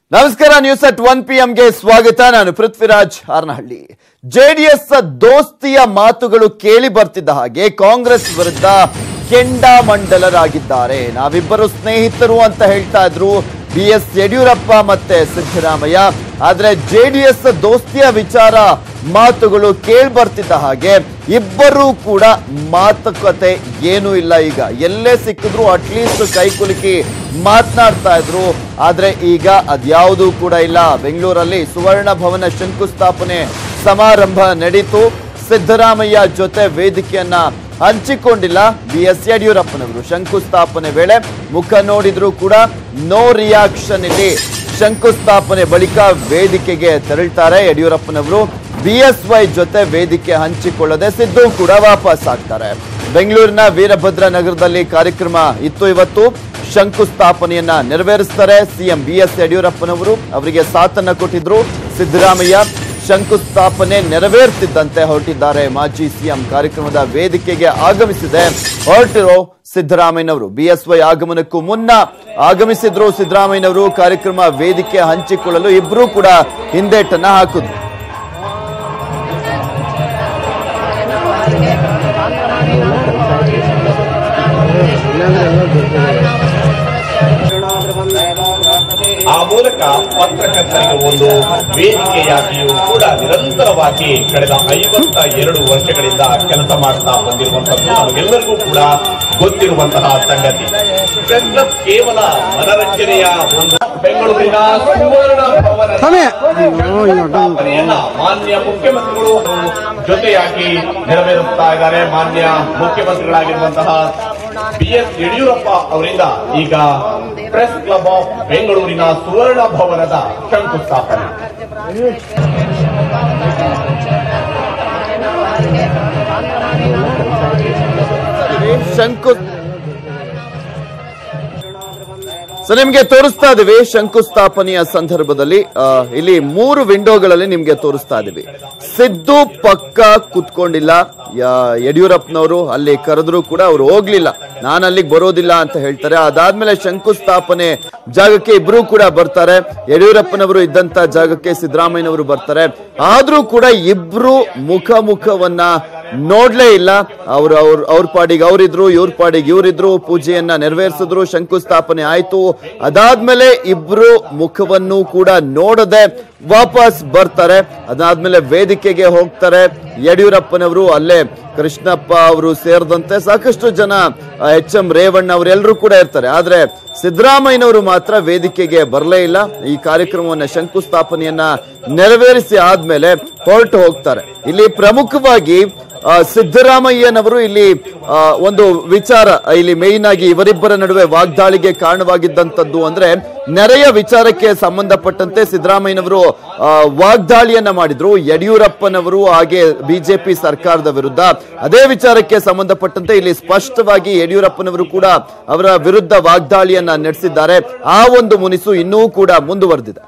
ನಮಸ್ಕಾರ news at one P ಗೆ ಸ್ವಾಗತ ನಾನು ಪೃಥ್ವಿರಾಜ್ ಹಾರನಹಳ್ಳಿ ಜೆಡಿಎಸ್ ದೋಸ್ತಿಯ ಮಾತುಗಳು ಕೇಳಿ ಬರ್ತಿದ್ದ ಹಾಗೆ ಕಾಂಗ್ರೆಸ್ ವಿರುದ್ಧ ಕೆಂಡಾಮಂಡಲರಾಗಿದ್ದಾರೆ ನಾವಿಬ್ಬರು ಸ್ನೇಹಿತರು ಅಂತ ಹೇಳ್ತಾ ಇದ್ರು ಬಿ ಎಸ್ ಯಡಿಯೂರಪ್ಪ ಮತ್ತೆ ಸಿದ್ದರಾಮಯ್ಯ ಆದ್ರೆ ಜೆಡಿಎಸ್ ದೋಸ್ತಿಯ ವಿಚಾರ ಮಾತುಗಳು ಕೇಳಿ ಬರ್ತಿದ್ದ ಹಾಗೆ ಇಬ್ಬರೂ ಕೂಡ ಮಾತುಕತೆ ಏನೂ ಇಲ್ಲ ಈಗ ಎಲ್ಲೇ ಸಿಕ್ಕಿದ್ರು ಅಟ್ಲೀಸ್ಟ್ ಕೈಕುಲುಕಿ ಮಾತನಾಡ್ತಾ ಇದ್ರು ಆದ್ರೆ ಈಗ ಅದ್ಯಾವುದೂ ಕೂಡ ಇಲ್ಲ ಬೆಂಗಳೂರಲ್ಲಿ ಸುವರ್ಣ ಭವನ ಶಂಕುಸ್ಥಾಪನೆ ಸಮಾರಂಭ ನಡೀತು ಸಿದ್ದರಾಮಯ್ಯ ಜೊತೆ ವೇದಿಕೆಯನ್ನ ಹಂಚಿಕೊಂಡಿಲ್ಲ ಬಿ ಎಸ್ ಯಡಿಯೂರಪ್ಪನವರು ಶಂಕುಸ್ಥಾಪನೆ ವೇಳೆ ಮುಖ ನೋಡಿದ್ರು ಕೂಡ ನೋ ರಿಯಾಕ್ಷನ್ ಇಲ್ಲಿ ಶಂಕುಸ್ಥಾಪನೆ ಬಳಿಕ ವೇದಿಕೆಗೆ ತೆರಳ್ತಾರೆ ಯಡಿಯೂರಪ್ಪನವರು ಬಿ ಎಸ್ ವೈ ಜೊತೆ ವೇದಿಕೆ ಹಂಚಿಕೊಳ್ಳದೆ ಸಿದ್ದು ಕೂಡ ವಾಪಸ್ ಆಗ್ತಾರೆ ಬೆಂಗಳೂರಿನ ವೀರಭದ್ರ ನಗರದಲ್ಲಿ ಕಾರ್ಯಕ್ರಮ ಇತ್ತು ಇವತ್ತು ಶಂಕುಸ್ಥಾಪನೆಯನ್ನ ನೆರವೇರಿಸ್ತಾರೆ ಸಿಎಂ ಬಿ ಎಸ್ ಯಡಿಯೂರಪ್ಪನವರು ಅವರಿಗೆ ಸಾಥನ್ನ ಕೊಟ್ಟಿದ್ರು ಸಿದ್ದರಾಮಯ್ಯ ಶಂಕುಸ್ಥಾಪನೆ ನೆರವೇರ್ತಿದ್ದಂತೆ ಹೊರಟಿದ್ದಾರೆ ಮಾಜಿ ಸಿಎಂ ಕಾರ್ಯಕ್ರಮದ ವೇದಿಕೆಗೆ ಆಗಮಿಸಿದೆ ಹೊರಟಿರೋ ಸಿದ್ದರಾಮಯ್ಯನವರು ಬಿಎಸ್ವೈ ಆಗಮನಕ್ಕೂ ಮುನ್ನ ಆಗಮಿಸಿದ್ರು ಸಿದ್ದರಾಮಯ್ಯನವರು ಕಾರ್ಯಕ್ರಮ ವೇದಿಕೆ ಹಂಚಿಕೊಳ್ಳಲು ಇಬ್ರು ಕೂಡ ಹಿಂದೇಟನ್ನ ಹಾಕಿದ್ರು ಆ ಮೂಲಕ ಪತ್ರಕರ್ತರಿಗೆ ಒಂದು ವೇದಿಕೆಯಾಗಿಯೂ ಕೂಡ ನಿರಂತರವಾಗಿ ಕಳೆದ ಐವತ್ತ ಎರಡು ವರ್ಷಗಳಿಂದ ಕೆಲಸ ಮಾಡ್ತಾ ಬಂದಿರುವಂತದ್ದು ನಮಗೆಲ್ಲರಿಗೂ ಕೂಡ ಗೊತ್ತಿರುವಂತಹ ಸಂಗತಿ ಪ್ರೆಸ್ ಕ್ಲಬ್ ಕೇವಲ ಮನರಂಜನೆಯ ಒಂದು ಬೆಂಗಳೂರಿನ ಸುವರ್ಣ ಭವನದ ಸ್ಥಾಪನೆಯನ್ನ ಮಾನ್ಯ ಮುಖ್ಯಮಂತ್ರಿಗಳು ಜೊತೆಯಾಗಿ ನೆರವೇರಿಸ್ತಾ ಇದ್ದಾರೆ ಮಾನ್ಯ ಮುಖ್ಯಮಂತ್ರಿಗಳಾಗಿರುವಂತಹ ಬಿ ಎಸ್ ಯಡಿಯೂರಪ್ಪ ಅವರಿಂದ ಈಗ ಪ್ರೆಸ್ ಕ್ಲಬ್ ಆಫ್ ಬೆಂಗಳೂರಿನ ಸುವರ್ಣ ಭವನದ ಶಂಕುಸ್ಥಾಪನೆ ಶಂಕು ಸೊ ನಿಮ್ಗೆ ತೋರಿಸ್ತಾ ಇದೀವಿ ಶಂಕುಸ್ಥಾಪನೆಯ ಸಂದರ್ಭದಲ್ಲಿ ಆ, ಇಲ್ಲಿ ಮೂರು ವಿಂಡೋಗಳಲ್ಲಿ ನಿಮ್ಗೆ ತೋರಿಸ್ತಾ ಇದೀವಿ ಸಿದ್ದು ಪಕ್ಕ ಕುತ್ಕೊಂಡಿಲ್ಲ ಯಾ- ಯಡಿಯೂರಪ್ಪನವರು ಅಲ್ಲಿ ಕರೆದ್ರು ಕೂಡ ಅವ್ರು ಹೋಗ್ಲಿಲ್ಲ ನಾನು ಅಲ್ಲಿಗೆ ಬರೋದಿಲ್ಲ ಅಂತ ಹೇಳ್ತಾರೆ ಅದಾದ್ಮೇಲೆ ಶಂಕುಸ್ಥಾಪನೆ ಜಾಗಕ್ಕೆ ಇಬ್ರು ಕೂಡ ಬರ್ತಾರೆ ಯಡಿಯೂರಪ್ಪನವರು ಇದ್ದಂತ ಜಾಗಕ್ಕೆ ಸಿದ್ದರಾಮಯ್ಯನವರು ಬರ್ತಾರೆ ಆದ್ರೂ ಕೂಡ ಇಬ್ರು ಮುಖ ಮುಖವನ್ನ ನೋಡ್ಲೇ ಇಲ್ಲ ಅವ್ರು ಅವ್ರ ಅವ್ರ ಪಾಡಿಗೆ ಅವರಿದ್ರು ಇವ್ರ ಪಾಡಿಗೆ ಇವರಿದ್ರು ಪೂಜೆಯನ್ನ ನೆರವೇರಿಸಿದ್ರು ಶಂಕುಸ್ಥಾಪನೆ ಆಯ್ತು ಅದಾದ್ಮೇಲೆ ಇಬ್ರು ಮುಖವನ್ನು ಕೂಡ ನೋಡದೆ ವಾಪಸ್ ಬರ್ತಾರೆ ಅದಾದ್ಮೇಲೆ ವೇದಿಕೆಗೆ ಹೋಗ್ತಾರೆ ಯಡಿಯೂರಪ್ಪನವರು ಅಲ್ಲೇ ಕೃಷ್ಣಪ್ಪ ಅವರು ಸೇರಿದಂತೆ ಸಾಕಷ್ಟು ಜನ ಎಚ್ ಎಂ ರೇವಣ್ಣ ಅವರೆಲ್ಲರೂ ಕೂಡ ಇರ್ತಾರೆ ಆದ್ರೆ ಸಿದ್ದರಾಮಯ್ಯನವರು ಮಾತ್ರ ವೇದಿಕೆಗೆ ಬರಲೇ ಇಲ್ಲ ಈ ಕಾರ್ಯಕ್ರಮವನ್ನ ಶಂಕುಸ್ಥಾಪನೆಯನ್ನ ನೆರವೇರಿಸಿ ಆದ್ಮೇಲೆ ಹೊರಟು ಹೋಗ್ತಾರೆ ಇಲ್ಲಿ ಪ್ರಮುಖವಾಗಿ ಆ, ಸಿದ್ದರಾಮಯ್ಯನವರು ಇಲ್ಲಿ ಆ, ಒಂದು ವಿಚಾರ ಇಲ್ಲಿ ಮೇಯ್ನ್ ಆಗಿ ಇವರಿಬ್ಬರ ನಡುವೆ ವಾಗ್ದಾಳಿಗೆ ಕಾರಣವಾಗಿದ್ದಂತದ್ದು ಅಂದ್ರೆ ನೆರೆಯ ವಿಚಾರಕ್ಕೆ ಸಂಬಂಧಪಟ್ಟಂತೆ ಸಿದ್ದರಾಮಯ್ಯನವರು ಆ, ವಾಗ್ದಾಳಿಯನ್ನ ಮಾಡಿದ್ರು ಯಡಿಯೂರಪ್ಪನವರು ಹಾಗೆ ಬಿಜೆಪಿ ಸರ್ಕಾರದ ವಿರುದ್ಧ ಅದೇ ವಿಚಾರಕ್ಕೆ ಸಂಬಂಧಪಟ್ಟಂತೆ ಇಲ್ಲಿ ಸ್ಪಷ್ಟವಾಗಿ ಯಡಿಯೂರಪ್ಪನವರು ಕೂಡ ಅವರ ವಿರುದ್ಧ ವಾಗ್ದಾಳಿಯನ್ನ ನಡೆಸಿದ್ದಾರೆ ಆ ಒಂದು ಮುನಿಸು ಇನ್ನೂ ಕೂಡ ಮುಂದುವರೆದಿದೆ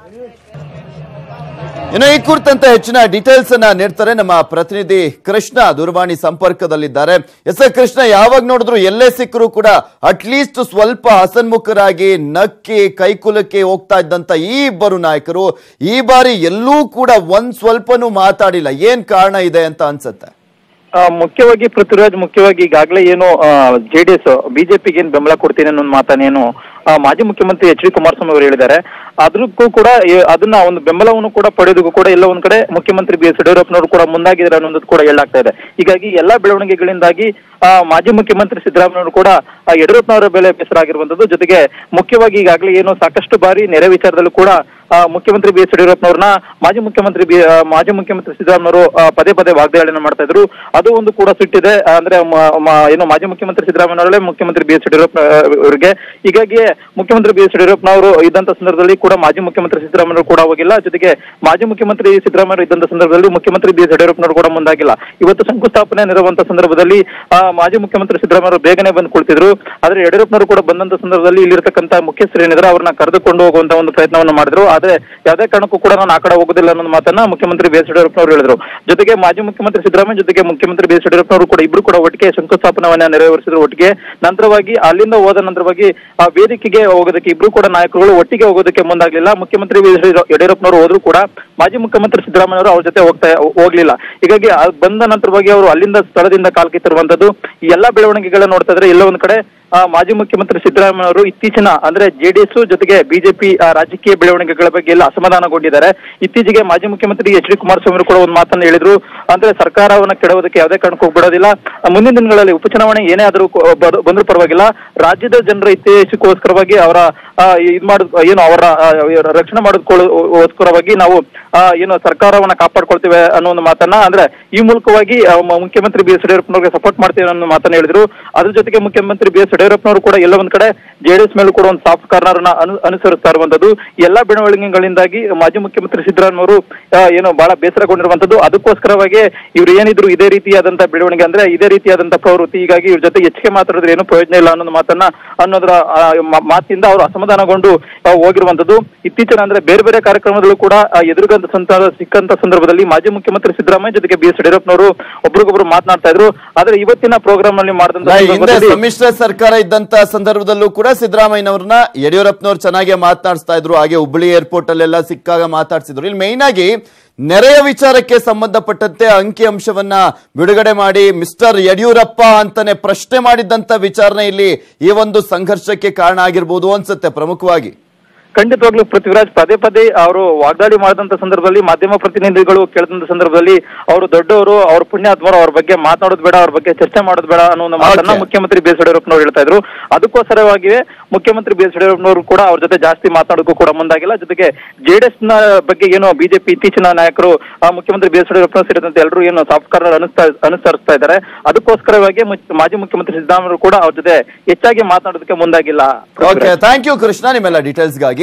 ಇನ್ನು ಈ ಕುರಿತಂತೆ ಹೆಚ್ಚಿನ ಡೀಟೇಲ್ಸ್ ಅನ್ನ ನೀಡ್ತಾರೆ ನಮ್ಮ ಪ್ರತಿನಿಧಿ ಕೃಷ್ಣ ದೂರವಾಣಿ ಸಂಪರ್ಕದಲ್ಲಿದ್ದಾರೆ ಎಸ್ ಎ ಕೃಷ್ಣ ಯಾವಾಗ ನೋಡಿದ್ರು ಎಲ್ಲೇ ಸಿಕ್ಕರೂ ಕೂಡ ಅಟ್ಲೀಸ್ಟ್ ಸ್ವಲ್ಪ ಹಸನ್ಮುಖರಾಗಿ ನಕ್ಕಿ ಕೈಕುಲಕ್ಕೆ ಹೋಗ್ತಾ ಇದ್ದಂತ ಈ ಇಬ್ಬರು ನಾಯಕರು ಈ ಬಾರಿ ಎಲ್ಲೂ ಕೂಡ ಒಂದ್ ಸ್ವಲ್ಪನೂ ಮಾತಾಡಿಲ್ಲ ಏನ್ ಕಾರಣ ಇದೆ ಅಂತ ಅನ್ಸುತ್ತೆ ಆ, ಮುಖ್ಯವಾಗಿ ಪೃಥ್ವಿರಾಜ್ ಮುಖ್ಯವಾಗಿ ಈಗಾಗಲೇ ಏನು ಜೆಡಿಎಸ್ ಬಿಜೆಪಿಗೆ ಏನು ಬೆಂಬಲ ಕೊಡ್ತೀನಿ ಅನ್ನೋ ಒಂದು ಮಾತನ್ನೇನು ಆ, ಮಾಜಿ ಮುಖ್ಯಮಂತ್ರಿ ಎಚ್ ಡಿ ಕುಮಾರಸ್ವಾಮಿ ಅವರು ಹೇಳಿದ್ದಾರೆ ಅದಕ್ಕೂ ಕೂಡ ಏ- ಅದನ್ನ ಒಂದು ಬೆಂಬಲವನ್ನು ಕೂಡ ಪಡೆಯೋದಕ್ಕೂ ಕೂಡ ಎಲ್ಲ ಒಂದ್ ಕಡೆ ಮುಖ್ಯಮಂತ್ರಿ ಬಿ ಎಸ್ ಯಡಿಯೂರಪ್ಪನವರು ಕೂಡ ಮುಂದಾಗಿದ್ದಾರೆ ಅನ್ನೋದು ಕೂಡ ಹೇಳಲಾಗ್ತಾ ಇದೆ ಹೀಗಾಗಿ ಎಲ್ಲಾ ಬೆಳವಣಿಗೆಗಳಿಂದಾಗಿ ಆ, ಮಾಜಿ ಮುಖ್ಯಮಂತ್ರಿ ಸಿದ್ದರಾಮಯ್ಯವರು ಕೂಡ ಆ, ಯಡಿಯೂರಪ್ಪನವರ ಬೆಲೆ ಬೇಸರಾಗಿರುವಂತದ್ದು ಜೊತೆಗೆ ಮುಖ್ಯವಾಗಿ ಈಗಾಗಲೇ ಏನು ಸಾಕಷ್ಟು ಬಾರಿ ನೆರೆ ವಿಚಾರದಲ್ಲೂ ಕೂಡ ಆ, ಮುಖ್ಯಮಂತ್ರಿ ಬಿ ಎಸ್ ಯಡಿಯೂರಪ್ಪನವ್ರನ್ನ ಮಾಜಿ ಮುಖ್ಯಮಂತ್ರಿ ಬಿ ಆ, ಮಾಜಿ ಮುಖ್ಯಮಂತ್ರಿ ಸಿದ್ದರಾಮಯ್ಯವರು ಆ, ಪದೇ ಪದೇ ವಾಗ್ದಾಳಿಯನ್ನು ಮಾಡ್ತಾ ಇದ್ರು ಅದು ಒಂದು ಕೂಡ ಸಿಟ್ಟಿದೆ ಆ, ಅಂದ್ರೆ ಮ- ಮ- ಏನು ಮಾಜಿ ಮುಖ್ಯಮಂತ್ರಿ ಸಿದ್ದರಾಮಯ್ಯನವರೇ ಮುಖ್ಯಮಂತ್ರಿ ಬಿ ಎಸ್ ಯಡಿಯೂರಪ್ಪ ಆ, ಅವರಿಗೆ ಹೀಗಾಗಿ ಮುಖ್ಯಮಂತ್ರಿ ಬಿ ಎಸ್ ಯಡಿಯೂರಪ್ಪನವರು ಇದ್ದಂತ ಸಂದರ್ಭದಲ್ಲಿ ಕೂಡ ಮಾಜಿ ಮುಖ್ಯಮಂತ್ರಿ ಸಿದ್ದರಾಮಯ್ಯವರು ಕೂಡ ಹೋಗಿಲ್ಲ ಜೊತೆಗೆ ಮಾಜಿ ಮುಖ್ಯಮಂತ್ರಿ ಸಿದ್ದರಾಮಯ್ಯ ಇದ್ದಂತ ಸಂದರ್ಭದಲ್ಲಿ ಮುಖ್ಯಮಂತ್ರಿ ಬಿ ಎಸ್ ಯಡಿಯೂರಪ್ಪನವರು ಕೂಡ ಮುಂದಾಗಿಲ್ಲ ಇವತ್ತು ಶಂಕುಸ್ಥಾಪನೆ ನೆರವಂತ ಸಂದರ್ಭದಲ್ಲಿ ಆ, ಮಾಜಿ ಮುಖ್ಯಮಂತ್ರಿ ಸಿದ್ದರಾಮಯ್ಯ ಬೇಗನೆ ಬಂದು ಕುಳಿತಿದ್ರು ಆದ್ರೆ ಯಡಿಯೂರಪ್ಪನವರು ಕೂಡ ಬಂದಂತ ಸಂದರ್ಭದಲ್ಲಿ ಇಲ್ಲಿರ್ತಕ್ಕಂಥ ಮುಖ್ಯಸ್ಥರು ಏನಿದ್ರೆ ಅವ್ರನ್ನ ಕರೆದುಕೊಂಡು ಹೋಗುವಂತ ಒಂದು ಪ್ರಯತ್ನವನ್ನು ಮಾಡಿದ್ರು ಆದ್ರೆ ಯಾವುದೇ ಕಾರಣಕ್ಕೂ ಕೂಡ ನಾನು ಆ ಕಡೆ ಹೋಗೋದಿಲ್ಲ ಅನ್ನೋ ಮಾತನ್ನ ಮುಖ್ಯಮಂತ್ರಿ ಬಿ ಎಸ್ ಯಡಿಯೂರಪ್ಪನವರು ಹೇಳಿದ್ರು ಜೊತೆಗೆ ಮಾಜಿ ಮುಖ್ಯಮಂತ್ರಿ ಸಿದ್ದರಾಮಯ್ಯ ಜೊತೆಗೆ ಮುಖ್ಯಮಂತ್ರಿ ಬಿ ಎಸ್ ಯಡಿಯೂರಪ್ಪನವರು ಕೂಡ ಇಬ್ರು ಕೂಡ ಒಟ್ಟಿಗೆ ಶಂಕುಸ್ಥಾಪನವನ್ನ ನೆರವೇರಿಸಿದ್ರು ಒಟ್ಟಿಗೆ ನಂತರವಾಗಿ ಅಲ್ಲಿಂದ ಹೋದ ನಂತರವಾಗಿ ಆ ವೇದಿಕೆಗೆ ಹೋಗೋದಕ್ಕೆ ಇಬ್ರು ಕೂಡ ನಾಯಕರುಗಳು ಒಟ್ಟಿಗೆ ಹೋಗೋದಕ್ಕೆ ಮುಂದಾಗ್ಲಿಲ್ಲ ಮುಖ್ಯಮಂತ್ರಿ ಬಿ ಎಸ್ ಯಡಿಯೂರಪ್ಪನವರು ಹೋದ್ರು ಕೂಡ ಮಾಜಿ ಮುಖ್ಯಮಂತ್ರಿ ಸಿದ್ದರಾಮಯ್ಯ ಅವರು ಅವ್ರ ಜೊತೆ ಹೋಗ್ತಾ ಹೋಗ್ಲಿಲ್ಲ ಹೀಗಾಗಿ ಆ ಬಂದ ನಂತರವಾಗಿ ಅವರು ಅಲ್ಲಿಂದ ಸ್ಥಳದಿಂದ ಕಾಲ್ಕಿತ್ತಿರುವಂತದ್ದು ಈ ಎಲ್ಲಾ ಬೆಳವಣಿಗೆಗಳನ್ನ ನೋಡ್ತಾ ಇದ್ರೆ ಎಲ್ಲ ಒಂದ್ ಕಡೆ ಆ, ಮಾಜಿ ಮುಖ್ಯಮಂತ್ರಿ ಸಿದ್ದರಾಮಯ್ಯ ಅವರು ಇತ್ತೀಚಿನ ಅಂದ್ರೆ ಜೆಡಿಎಸ್ ಜೊತೆಗೆ ಬಿಜೆಪಿ ರಾಜಕೀಯ ಬೆಳವಣಿಗೆಗಳ ಬಗ್ಗೆ ಎಲ್ಲ ಅಸಮಾಧಾನಗೊಂಡಿದ್ದಾರೆ ಇತ್ತೀಚೆಗೆ ಮಾಜಿ ಮುಖ್ಯಮಂತ್ರಿ ಎಚ್ ಡಿ ಕುಮಾರಸ್ವಾಮಿ ಅವರು ಕೂಡ ಒಂದು ಮಾತನ್ನ ಹೇಳಿದ್ರು ಅಂದ್ರೆ ಸರ್ಕಾರವನ್ನ ಕೆಡೋದಕ್ಕೆ ಯಾವುದೇ ಕಾರಣಕ್ಕೂ ಬಿಡೋದಿಲ್ಲ ಆ, ಮುಂದಿನ ದಿನಗಳಲ್ಲಿ ಉಪಚುನಾವಣೆ ಏನೇ ಆದರೂ ಬಂದ್ರೂ ಪರವಾಗಿಲ್ಲ ರಾಜ್ಯದ ಜನರ ಹಿತೈಷಿಗೋಸ್ಕರವಾಗಿ ಅವರ ಆ, ಇದ್ ಮಾಡ್ ಏನು ಅವರ ಆ, ರಕ್ಷಣೆ ಮಾಡೋದಕ್ಕೋಸ್ಕರವಾಗಿ ನಾವು ಆ, ಏನು ಸರ್ಕಾರವನ್ನ ಕಾಪಾಡ್ಕೊಳ್ತೇವೆ ಅನ್ನೋ ಒಂದು ಮಾತನ್ನ ಅಂದ್ರೆ ಈ ಮೂಲಕವಾಗಿ ಆ, ಮ- ಮುಖ್ಯಮಂತ್ರಿ ಬಿ ಎಸ್ ಯಡಿಯೂರಪ್ಪನವ್ರಿಗೆ ಸಪೋರ್ಟ್ ಮಾಡ್ತೇವೆ ಅನ್ನೋ ಮಾತನ್ನ ಹೇಳಿದ್ರು ಅದ್ರ ಜೊತೆಗೆ ಮುಖ್ಯಮಂತ್ರಿ ಬಿ ಎಸ್ ಯಡಿಯೂರಪ್ಪನವರು ಕೂಡ ಎಲ್ಲ ಒಂದ್ ಕಡೆ ಜೆಡಿಎಸ್ ಮೇಲೂ ಕೂಡ ಒಂದು ಸಾಫ್ಟ್ ಕಾರ್ನರ್ ನ ಅನು ಅನುಸರಿಸ್ತಾ ಇರುವಂತದ್ದು ಈ ಎಲ್ಲಾ ಬೆಳವಣಿಗೆಗಳಿಂದಾಗಿ ಮಾಜಿ ಮುಖ್ಯಮಂತ್ರಿ ಸಿದ್ದರಾಮಯ್ಯ ಅವರು ಏನು ಬಹಳ ಬೇಸರಗೊಂಡಿರುವಂತದ್ದು ಅದಕ್ಕೋಸ್ಕರವಾಗಿ ಇವ್ರು ಏನಿದ್ರು ಇದೇ ರೀತಿಯಾದಂತಹ ಬೆಳವಣಿಗೆ ಅಂದ್ರೆ ಇದೇ ರೀತಿಯಾದಂತಹ ಪ್ರವೃತ್ತಿ ಹೀಗಾಗಿ ಇವ್ರ ಜೊತೆ ಹೆಚ್ಚಿಗೆ ಮಾತಾಡಿದ್ರೆ ಏನು ಪ್ರಯೋಜನ ಇಲ್ಲ ಅನ್ನೋ ಮಾತನ್ನ ಅನ್ನೋದ್ರ ಆ, ಮ- ಮಾತಿಂದ ಅವರು ಅಸಮಾಧಾನಗೊಂಡು ಆ, ಹೋಗಿರುವಂತದ್ದು ಇತ್ತೀಚಿನ ಅಂದ್ರೆ ಬೇರೆ ಬೇರೆ ಕಾರ್ಯಕ್ರಮದಲ್ಲೂ ಕೂಡ ಆ, ಎದುರುಗಂತ ಸಂತ ಸಿಕ್ಕಂತ ಸಂದರ್ಭದಲ್ಲಿ ಮಾಜಿ ಮುಖ್ಯಮಂತ್ರಿ ಸಿದ್ದರಾಮಯ್ಯ ಜೊತೆಗೆ ಬಿ ಎಸ್ ಯಡಿಯೂರಪ್ಪನವರು ಒಬ್ರಿಗೊಬ್ರು ಮಾತನಾಡ್ತಾ ಇದ್ರು ಆದ್ರೆ ಇವತ್ತಿನ ಪ್ರೋಗ್ರಾಮ್ ನಲ್ಲಿ ಮಾಡಿದಂತ ಹಿಂದೆ ಸಂದರ್ಭದಲ್ಲಿ ಸಮ್ಮಿಶ್ರ ಸರ್ಕಾರ ಇದ್ದಂತ ಸಂದರ್ಭದಲ್ಲೂ ಕೂಡ ಸಿದ್ದರಾಮಯ್ಯನವ್ರನ್ನ ಯಡಿಯೂರಪ್ಪನವ್ರು ಚೆನ್ನಾಗಿ ಮಾತನಾಡಿಸ್ತಾ ಇದ್ರು ಹಾಗೆ ಹುಬ್ಬಳ್ಳಿ ಏರ್ಪೋರ್ಟ್ ಅಲ್ಲೆಲ್ಲ ಸಿಕ್ಕಾಗ ಮಾತಾಡ್ಸಿದ್ರು ಇಲ್ಲಿ ಮೈನ್ ಆಗಿ ನೆರೆಯ ವಿಚಾರಕ್ಕೆ ಸಂಬಂಧಪಟ್ಟಂತೆ ಅಂಕಿ ಅಂಶವನ್ನ ಬಿಡುಗಡೆ ಮಾಡಿ ಮಿಸ್ಟರ್ ಯಡಿಯೂರಪ್ಪ ಅಂತಾನೆ ಪ್ರಶ್ನೆ ಮಾಡಿದ್ದಂತ ವಿಚಾರಣೆ ಇಲ್ಲಿ ಈ ಒಂದು ಸಂಘರ್ಷಕ್ಕೆ ಕಾರಣ ಆಗಿರ್ಬೋದು ಅನ್ಸುತ್ತೆ ಪ್ರಮುಖವಾಗಿ ಖಂಡಿತವಾಗ್ಲೂ ಪೃಥ್ವಿರಾಜ್ ಪದೇ ಪದೇ ಅವರು ವಾಗ್ದಾಳಿ ಮಾಡಿದಂತ ಸಂದರ್ಭದಲ್ಲಿ ಮಾಧ್ಯಮ ಪ್ರತಿನಿಧಿಗಳು ಕೇಳಿದಂತ ಸಂದರ್ಭದಲ್ಲಿ ಅವರು ದೊಡ್ಡವರು ಅವ್ರ ಪುಣ್ಯಾತ್ಮರು ಅವ್ರ ಬಗ್ಗೆ ಮಾತನಾಡೋದು ಬೇಡ ಅವ್ರ ಬಗ್ಗೆ ಚರ್ಚೆ ಮಾಡೋದು ಬೇಡ ಅನ್ನೋ ಒಂದು ಮಾತನ್ನ Okay. ಮುಖ್ಯಮಂತ್ರಿ ಬಿ ಎಸ್ ಯಡಿಯೂರಪ್ಪನವರು ಹೇಳ್ತಾ ಇದ್ರು ಅದಕ್ಕೋಸ್ಕರವಾಗಿಯೇ ಮುಖ್ಯಮಂತ್ರಿ ಬಿ ಎಸ್ ಯಡಿಯೂರಪ್ಪನವರು ಕೂಡ ಅವ್ರ ಜೊತೆ ಜಾಸ್ತಿ ಮಾತಾಡೋಕ್ಕೂ ಕೂಡ ಮುಂದಾಗಿಲ್ಲ ಜೊತೆಗೆ ಜೆಡಿಎಸ್ ನ ಬಗ್ಗೆ ಏನು ಬಿಜೆಪಿ ಇತ್ತೀಚಿನ ನಾಯಕರು ಆ ಮುಖ್ಯಮಂತ್ರಿ ಬಿ ಎಸ್ ಯಡಿಯೂರಪ್ಪನವರು ಸೇರಿದಂತೆ ಎಲ್ಲರೂ ಏನು ಸಾಫ್ಟ್ ಕಾರ್ನರ್ ಅನುಸ್ತಾ ಅನುಸರಿಸ್ತಾ ಇದ್ದಾರೆ ಅದಕ್ಕೋಸ್ಕರವಾಗಿ ಮುಖ್ಯ- ಮಾಜಿ ಮುಖ್ಯಮಂತ್ರಿ ಸಿದ್ದರಾಮಯ್ಯ ಕೂಡ ಅವ್ರ ಜೊತೆ ಹೆಚ್ಚಾಗಿ ಮಾತನಾಡೋದಕ್ಕೆ ಮುಂದಾಗಿಲ್ಲ ಓಕೆ ಥ್ಯಾಂಕ್ ಯು ಕೃಷ್ಣ ನಿಮ್ಮೆಲ್ಲ ಡೀಟೇಲ್ಸ್ಗಾಗಿ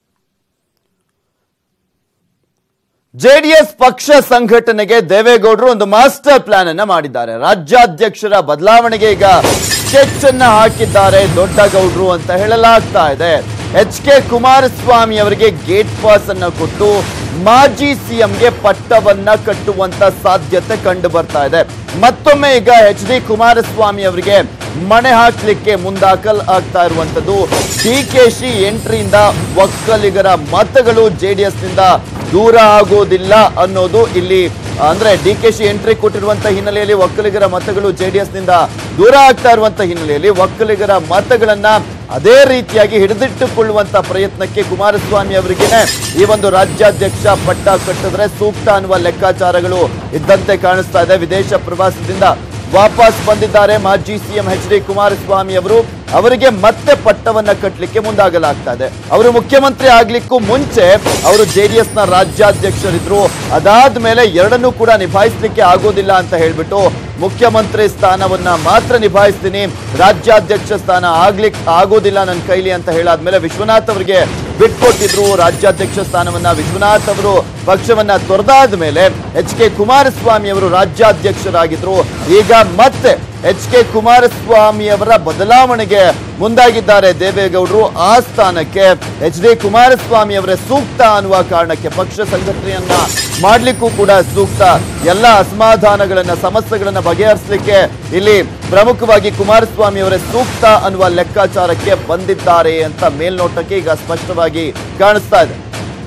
ಜೆಡಿಎಸ್ ಪಕ್ಷ ಸಂಘಟನೆಗೆ ದೇವೇಗೌಡರು ಒಂದು ಮಾಸ್ಟರ್ ಪ್ಲಾನ್ ಅನ್ನ ಮಾಡಿದ್ದಾರೆ ರಾಜ್ಯಾಧ್ಯಕ್ಷರ ಬದಲಾವಣೆಗೆ ಈಗ ಸ್ಕೆಚ್ ಅನ್ನ ಹಾಕಿದ್ದಾರೆ ದೊಡ್ಡ ಗೌಡ್ರು ಅಂತ ಹೇಳಲಾಗ್ತಾ ಇದೆ ಎಚ್ ಕೆ ಕುಮಾರಸ್ವಾಮಿ ಅವರಿಗೆ ಗೇಟ್ ಪಾಸ್ ಅನ್ನ ಕೊಟ್ಟು ಮಾಜಿ ಸಿಎಂಗೆ ಪಟ್ಟವನ್ನ ಕಟ್ಟುವಂತ ಸಾಧ್ಯತೆ ಕಂಡು ಬರ್ತಾ ಇದೆ ಮತ್ತೊಮ್ಮೆ ಈಗ ಎಚ್ ಡಿ ಕುಮಾರಸ್ವಾಮಿ ಅವರಿಗೆ ಮಣೆ ಹಾಕ್ಲಿಕ್ಕೆ ಮುಂದಾಕಲ್ ಆಗ್ತಾ ಇರುವಂತದ್ದು ಡಿ ಕೆ ಶಿ ಎಂಟ್ರಿಯಿಂದ ಒಕ್ಕಲಿಗರ ಮತಗಳು ಜೆಡಿಎಸ್ ನಿಂದ ದೂರ ಆಗೋದಿಲ್ಲ ಅನ್ನೋದು ಇಲ್ಲಿ ಅಂದ್ರೆ ಡಿ ಕೆ ಶಿ ಎಂಟ್ರಿ ಕೊಟ್ಟಿರುವಂತ ಹಿನ್ನೆಲೆಯಲ್ಲಿ ಒಕ್ಕಲಿಗರ ಮತಗಳು ಜೆಡಿಎಸ್ ನಿಂದ ದೂರ ಆಗ್ತಾ ಇರುವಂತ ಹಿನ್ನೆಲೆಯಲ್ಲಿ ಒಕ್ಕಲಿಗರ ಮತಗಳನ್ನ ಅದೇ ರೀತಿಯಾಗಿ ಹಿಡಿದಿಟ್ಟುಕೊಳ್ಳುವಂತ ಪ್ರಯತ್ನಕ್ಕೆ ಕುಮಾರಸ್ವಾಮಿ ಅವರಿಗೇನೆ ಈ ಒಂದು ರಾಜ್ಯಾಧ್ಯಕ್ಷ ಪಟ್ಟ ಕಟ್ಟಿದ್ರೆ ಸೂಕ್ತ ಅನ್ನುವ ಲೆಕ್ಕಾಚಾರಗಳು ಇದ್ದಂತೆ ಕಾಣಿಸ್ತಾ ಇದೆ ವಿದೇಶ ಪ್ರವಾಸದಿಂದ ವಾಪಸ್ ಬಂದಿದ್ದಾರೆ ಮಾಜಿ ಸಿಎಂ ಎಚ್ ಡಿ ಕುಮಾರಸ್ವಾಮಿ ಅವರು ಅವರಿಗೆ ಮತ್ತೆ ಪಟ್ಟವನ್ನ ಕಟ್ಟಲಿಕ್ಕೆ ಮುಂದಾಗಲಾಗ್ತಾ ಇದೆ ಅವರು ಮುಖ್ಯಮಂತ್ರಿ ಆಗ್ಲಿಕ್ಕೂ ಮುಂಚೆ ಅವರು ಜೆಡಿಎಸ್ ನ ರಾಜ್ಯಾಧ್ಯಕ್ಷರಿದ್ರು ಅದಾದ ಮೇಲೆ ಎರಡನ್ನೂ ಕೂಡ ನಿಭಾಯಿಸ್ಲಿಕ್ಕೆ ಆಗೋದಿಲ್ಲ ಅಂತ ಹೇಳ್ಬಿಟ್ಟು ಮುಖ್ಯಮಂತ್ರಿ ಸ್ಥಾನವನ್ನ ಮಾತ್ರ ನಿಭಾಯಿಸ್ತೀನಿ ರಾಜ್ಯಾಧ್ಯಕ್ಷ ಸ್ಥಾನ ಆಗ್ಲಿಕ್ಕೆ ಆಗೋದಿಲ್ಲ ನನ್ನ ಕೈಲಿ ಅಂತ ಹೇಳಾದ್ಮೇಲೆ ವಿಶ್ವನಾಥ್ ಅವರಿಗೆ ಬಿಟ್ಕೊಟ್ಟಿದ್ರು ರಾಜ್ಯಾಧ್ಯಕ್ಷ ಸ್ಥಾನವನ್ನ ವಿಶ್ವನಾಥ್ ಅವರು ಪಕ್ಷವನ್ನ ತೊರೆದಾದ ಮೇಲೆ ಎಚ್ ಕೆ ಕುಮಾರಸ್ವಾಮಿ ಅವರು ರಾಜ್ಯಾಧ್ಯಕ್ಷರಾಗಿದ್ರು ಈಗ ಮತ್ತೆ ಎಚ್ ಕೆ ಕುಮಾರಸ್ವಾಮಿ ಅವರ ಬದಲಾವಣೆಗೆ ಮುಂದಾಗಿದ್ದಾರೆ ದೇವೇಗೌಡರು ಆ ಸ್ಥಾನಕ್ಕೆ ಎಚ್ ಡಿ ಕುಮಾರಸ್ವಾಮಿ ಅವರೇ ಸೂಕ್ತ ಅನ್ನುವ ಕಾರಣಕ್ಕೆ ಪಕ್ಷ ಸಂಘಟನೆಯನ್ನ ಮಾಡ್ಲಿಕ್ಕೂ ಕೂಡ ಸೂಕ್ತ ಎಲ್ಲ ಅಸಮಾಧಾನಗಳನ್ನ ಸಮಸ್ಯೆಗಳನ್ನ ಬಗೆಹರಿಸಲಿಕ್ಕೆ ಇಲ್ಲಿ ಪ್ರಮುಖವಾಗಿ ಕುಮಾರಸ್ವಾಮಿ ಅವರೇ ಸೂಕ್ತ ಅನ್ನುವ ಲೆಕ್ಕಾಚಾರಕ್ಕೆ ಬಂದಿದ್ದಾರೆ ಅಂತ ಮೇಲ್ನೋಟಕ್ಕೆ ಈಗ ಸ್ಪಷ್ಟವಾಗಿ ಕಾಣಿಸ್ತಾ ಇದೆ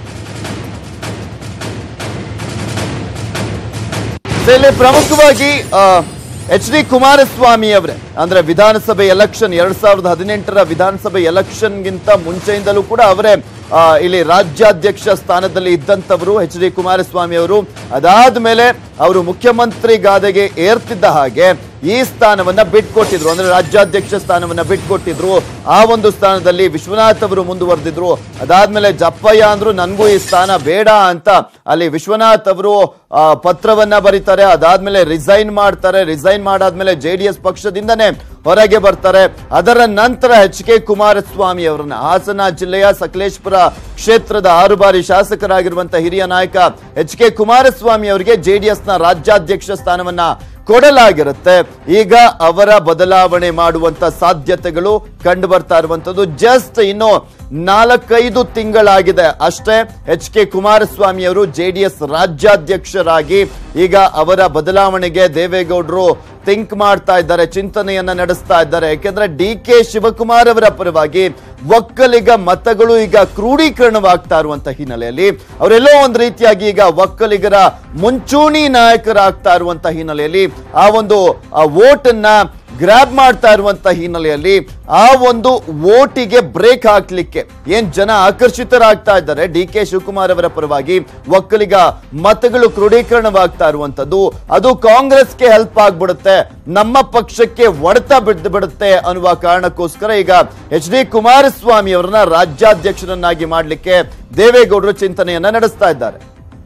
ಸೊ ಇಲ್ಲಿ ಪ್ರಮುಖವಾಗಿ ಎಚ್ ಡಿ ಕುಮಾರಸ್ವಾಮಿ ಅವರೇ ಅಂದ್ರೆ ವಿಧಾನಸಭೆ ಎಲೆಕ್ಷನ್ ಎರಡ್ ಸಾವಿರದ ಹದಿನೆಂಟರ ವಿಧಾನಸಭೆ ಎಲೆಕ್ಷನ್ಗಿಂತ ಮುಂಚೆಯಿಂದಲೂ ಕೂಡ ಅವರೇ ಆ, ಇಲ್ಲಿ ರಾಜ್ಯಾಧ್ಯಕ್ಷ ಸ್ಥಾನದಲ್ಲಿ ಇದ್ದಂಥವರು ಎಚ್ ಡಿ ಕುಮಾರಸ್ವಾಮಿ ಅವರು ಅದಾದ ಮೇಲೆ ಅವರು ಮುಖ್ಯಮಂತ್ರಿ ಗಾದೆಗೆ ಏರ್ತಿದ್ದ ಹಾಗೆ ಈ ಸ್ಥಾನವನ್ನ ಬಿಟ್ಕೊಟ್ಟಿದ್ರು ಅಂದ್ರೆ ರಾಜ್ಯಾಧ್ಯಕ್ಷ ಸ್ಥಾನವನ್ನ ಬಿಟ್ಕೊಟ್ಟಿದ್ರು ಆ ಒಂದು ಸ್ಥಾನದಲ್ಲಿ ವಿಶ್ವನಾಥ್ ಅವರು ಮುಂದುವರೆದಿದ್ರು ಅದಾದ್ಮೇಲೆ ಜಪ್ಪಯ್ಯ ಅಂದ್ರು ನನ್ಗೂ ಈ ಸ್ಥಾನ ಬೇಡ ಅಂತ ಅಲ್ಲಿ ವಿಶ್ವನಾಥ್ ಅವರು ಆ, ಪತ್ರವನ್ನ ಬರೀತಾರೆ ಅದಾದ್ಮೇಲೆ ರಿಸೈನ್ ಮಾಡ್ತಾರೆ ರಿಸೈನ್ ಮಾಡಾದ್ಮೇಲೆ ಜೆ ಡಿ ಎಸ್ ಪಕ್ಷದಿಂದನೇ ಹೊರಗೆ ಬರ್ತಾರೆ ಅದರ ನಂತರ ಎಚ್ ಕೆ ಕುಮಾರಸ್ವಾಮಿ ಅವರನ್ನ ಹಾಸನ ಜಿಲ್ಲೆಯ ಸಕಲೇಶ್ಪುರ ಕ್ಷೇತ್ರದ ಆರು ಬಾರಿ ಶಾಸಕರಾಗಿರುವಂತಹ ಹಿರಿಯ ನಾಯಕ ಎಚ್ ಕೆ ಕುಮಾರಸ್ವಾಮಿ ಅವರಿಗೆ ಜೆಡಿಎಸ್ ನ ರಾಜ್ಯಾಧ್ಯಕ್ಷ ಸ್ಥಾನವನ್ನ ಕೊಡಲಾಗಿರುತ್ತೆ ಈಗ ಅವರ ಬದಲಾವಣೆ ಮಾಡುವಂತ ಸಾಧ್ಯತೆಗಳು ಕಂಡು ಬರ್ತಾ ಇರುವಂತದ್ದು ಜಸ್ಟ್ ಇನ್ನು ನಾಲ್ಕೈದು ತಿಂಗಳಾಗಿದೆ ಅಷ್ಟೇ ಎಚ್ ಕೆ ಕುಮಾರಸ್ವಾಮಿ ಅವರು ಜೆಡಿಎಸ್ ರಾಜ್ಯಾಧ್ಯಕ್ಷರಾಗಿ ಈಗ ಅವರ ಬದಲಾವಣೆಗೆ ದೇವೇಗೌಡರು ಥಿಂಕ್ ಮಾಡ್ತಾ ಇದ್ದಾರೆ ಚಿಂತನೆಯನ್ನ ನಡೆಸ್ತಾ ಇದ್ದಾರೆ ಯಾಕೆಂದ್ರೆ ಡಿ ಕೆ ಶಿವಕುಮಾರ್ ಅವರ ಪರವಾಗಿ ಒಕ್ಕಲಿಗ ಮತಗಳು ಈಗ ಕ್ರೋಢೀಕರಣವಾಗ್ತಾ ಇರುವಂತ ಹಿನ್ನೆಲೆಯಲ್ಲಿ ಅವರೆಲ್ಲೋ ಒಂದು ರೀತಿಯಾಗಿ ಈಗ ಒಕ್ಕಲಿಗರ ಮುಂಚೂಣಿ ನಾಯಕರಾಗ್ತಾ ಇರುವಂತ ಹಿನ್ನೆಲೆಯಲ್ಲಿ ಆ ಒಂದು ವೋಟ್ ಅನ್ನ ಗ್ರಾಬ್ ಮಾಡ್ತಾ ಇರುವಂತ ಹಿನ್ನೆಲೆಯಲ್ಲಿ ಆ ಒಂದು ವೋಟಿಗೆ ಬ್ರೇಕ್ ಹಾಕ್ಲಿಕ್ಕೆ ಏನ್ ಜನ ಆಕರ್ಷಿತರಾಗ್ತಾ ಇದ್ದಾರೆ ಡಿ ಕೆ ಶಿವಕುಮಾರ್ ಅವರ ಪರವಾಗಿ ಒಕ್ಕಲಿಗ ಮತಗಳು ಕ್ರೋಢೀಕರಣವಾಗ್ತಾ ಇರುವಂತದ್ದು ಅದು ಕಾಂಗ್ರೆಸ್ಗೆ ಹೆಲ್ಪ್ ಆಗ್ಬಿಡುತ್ತೆ ನಮ್ಮ ಪಕ್ಷಕ್ಕೆ ಒಡೆತ ಬಿದ್ದು ಬಿಡುತ್ತೆ ಅನ್ನುವ ಕಾರಣಕ್ಕೋಸ್ಕರ ಈಗ ಎಚ್ ಡಿ ಕುಮಾರಸ್ವಾಮಿ ಅವರನ್ನ ರಾಜ್ಯಾಧ್ಯಕ್ಷರನ್ನಾಗಿ ಮಾಡಲಿಕ್ಕೆ ದೇವೇಗೌಡರು ಚಿಂತನೆಯನ್ನ ನಡೆಸ್ತಾ ಇದ್ದಾರೆ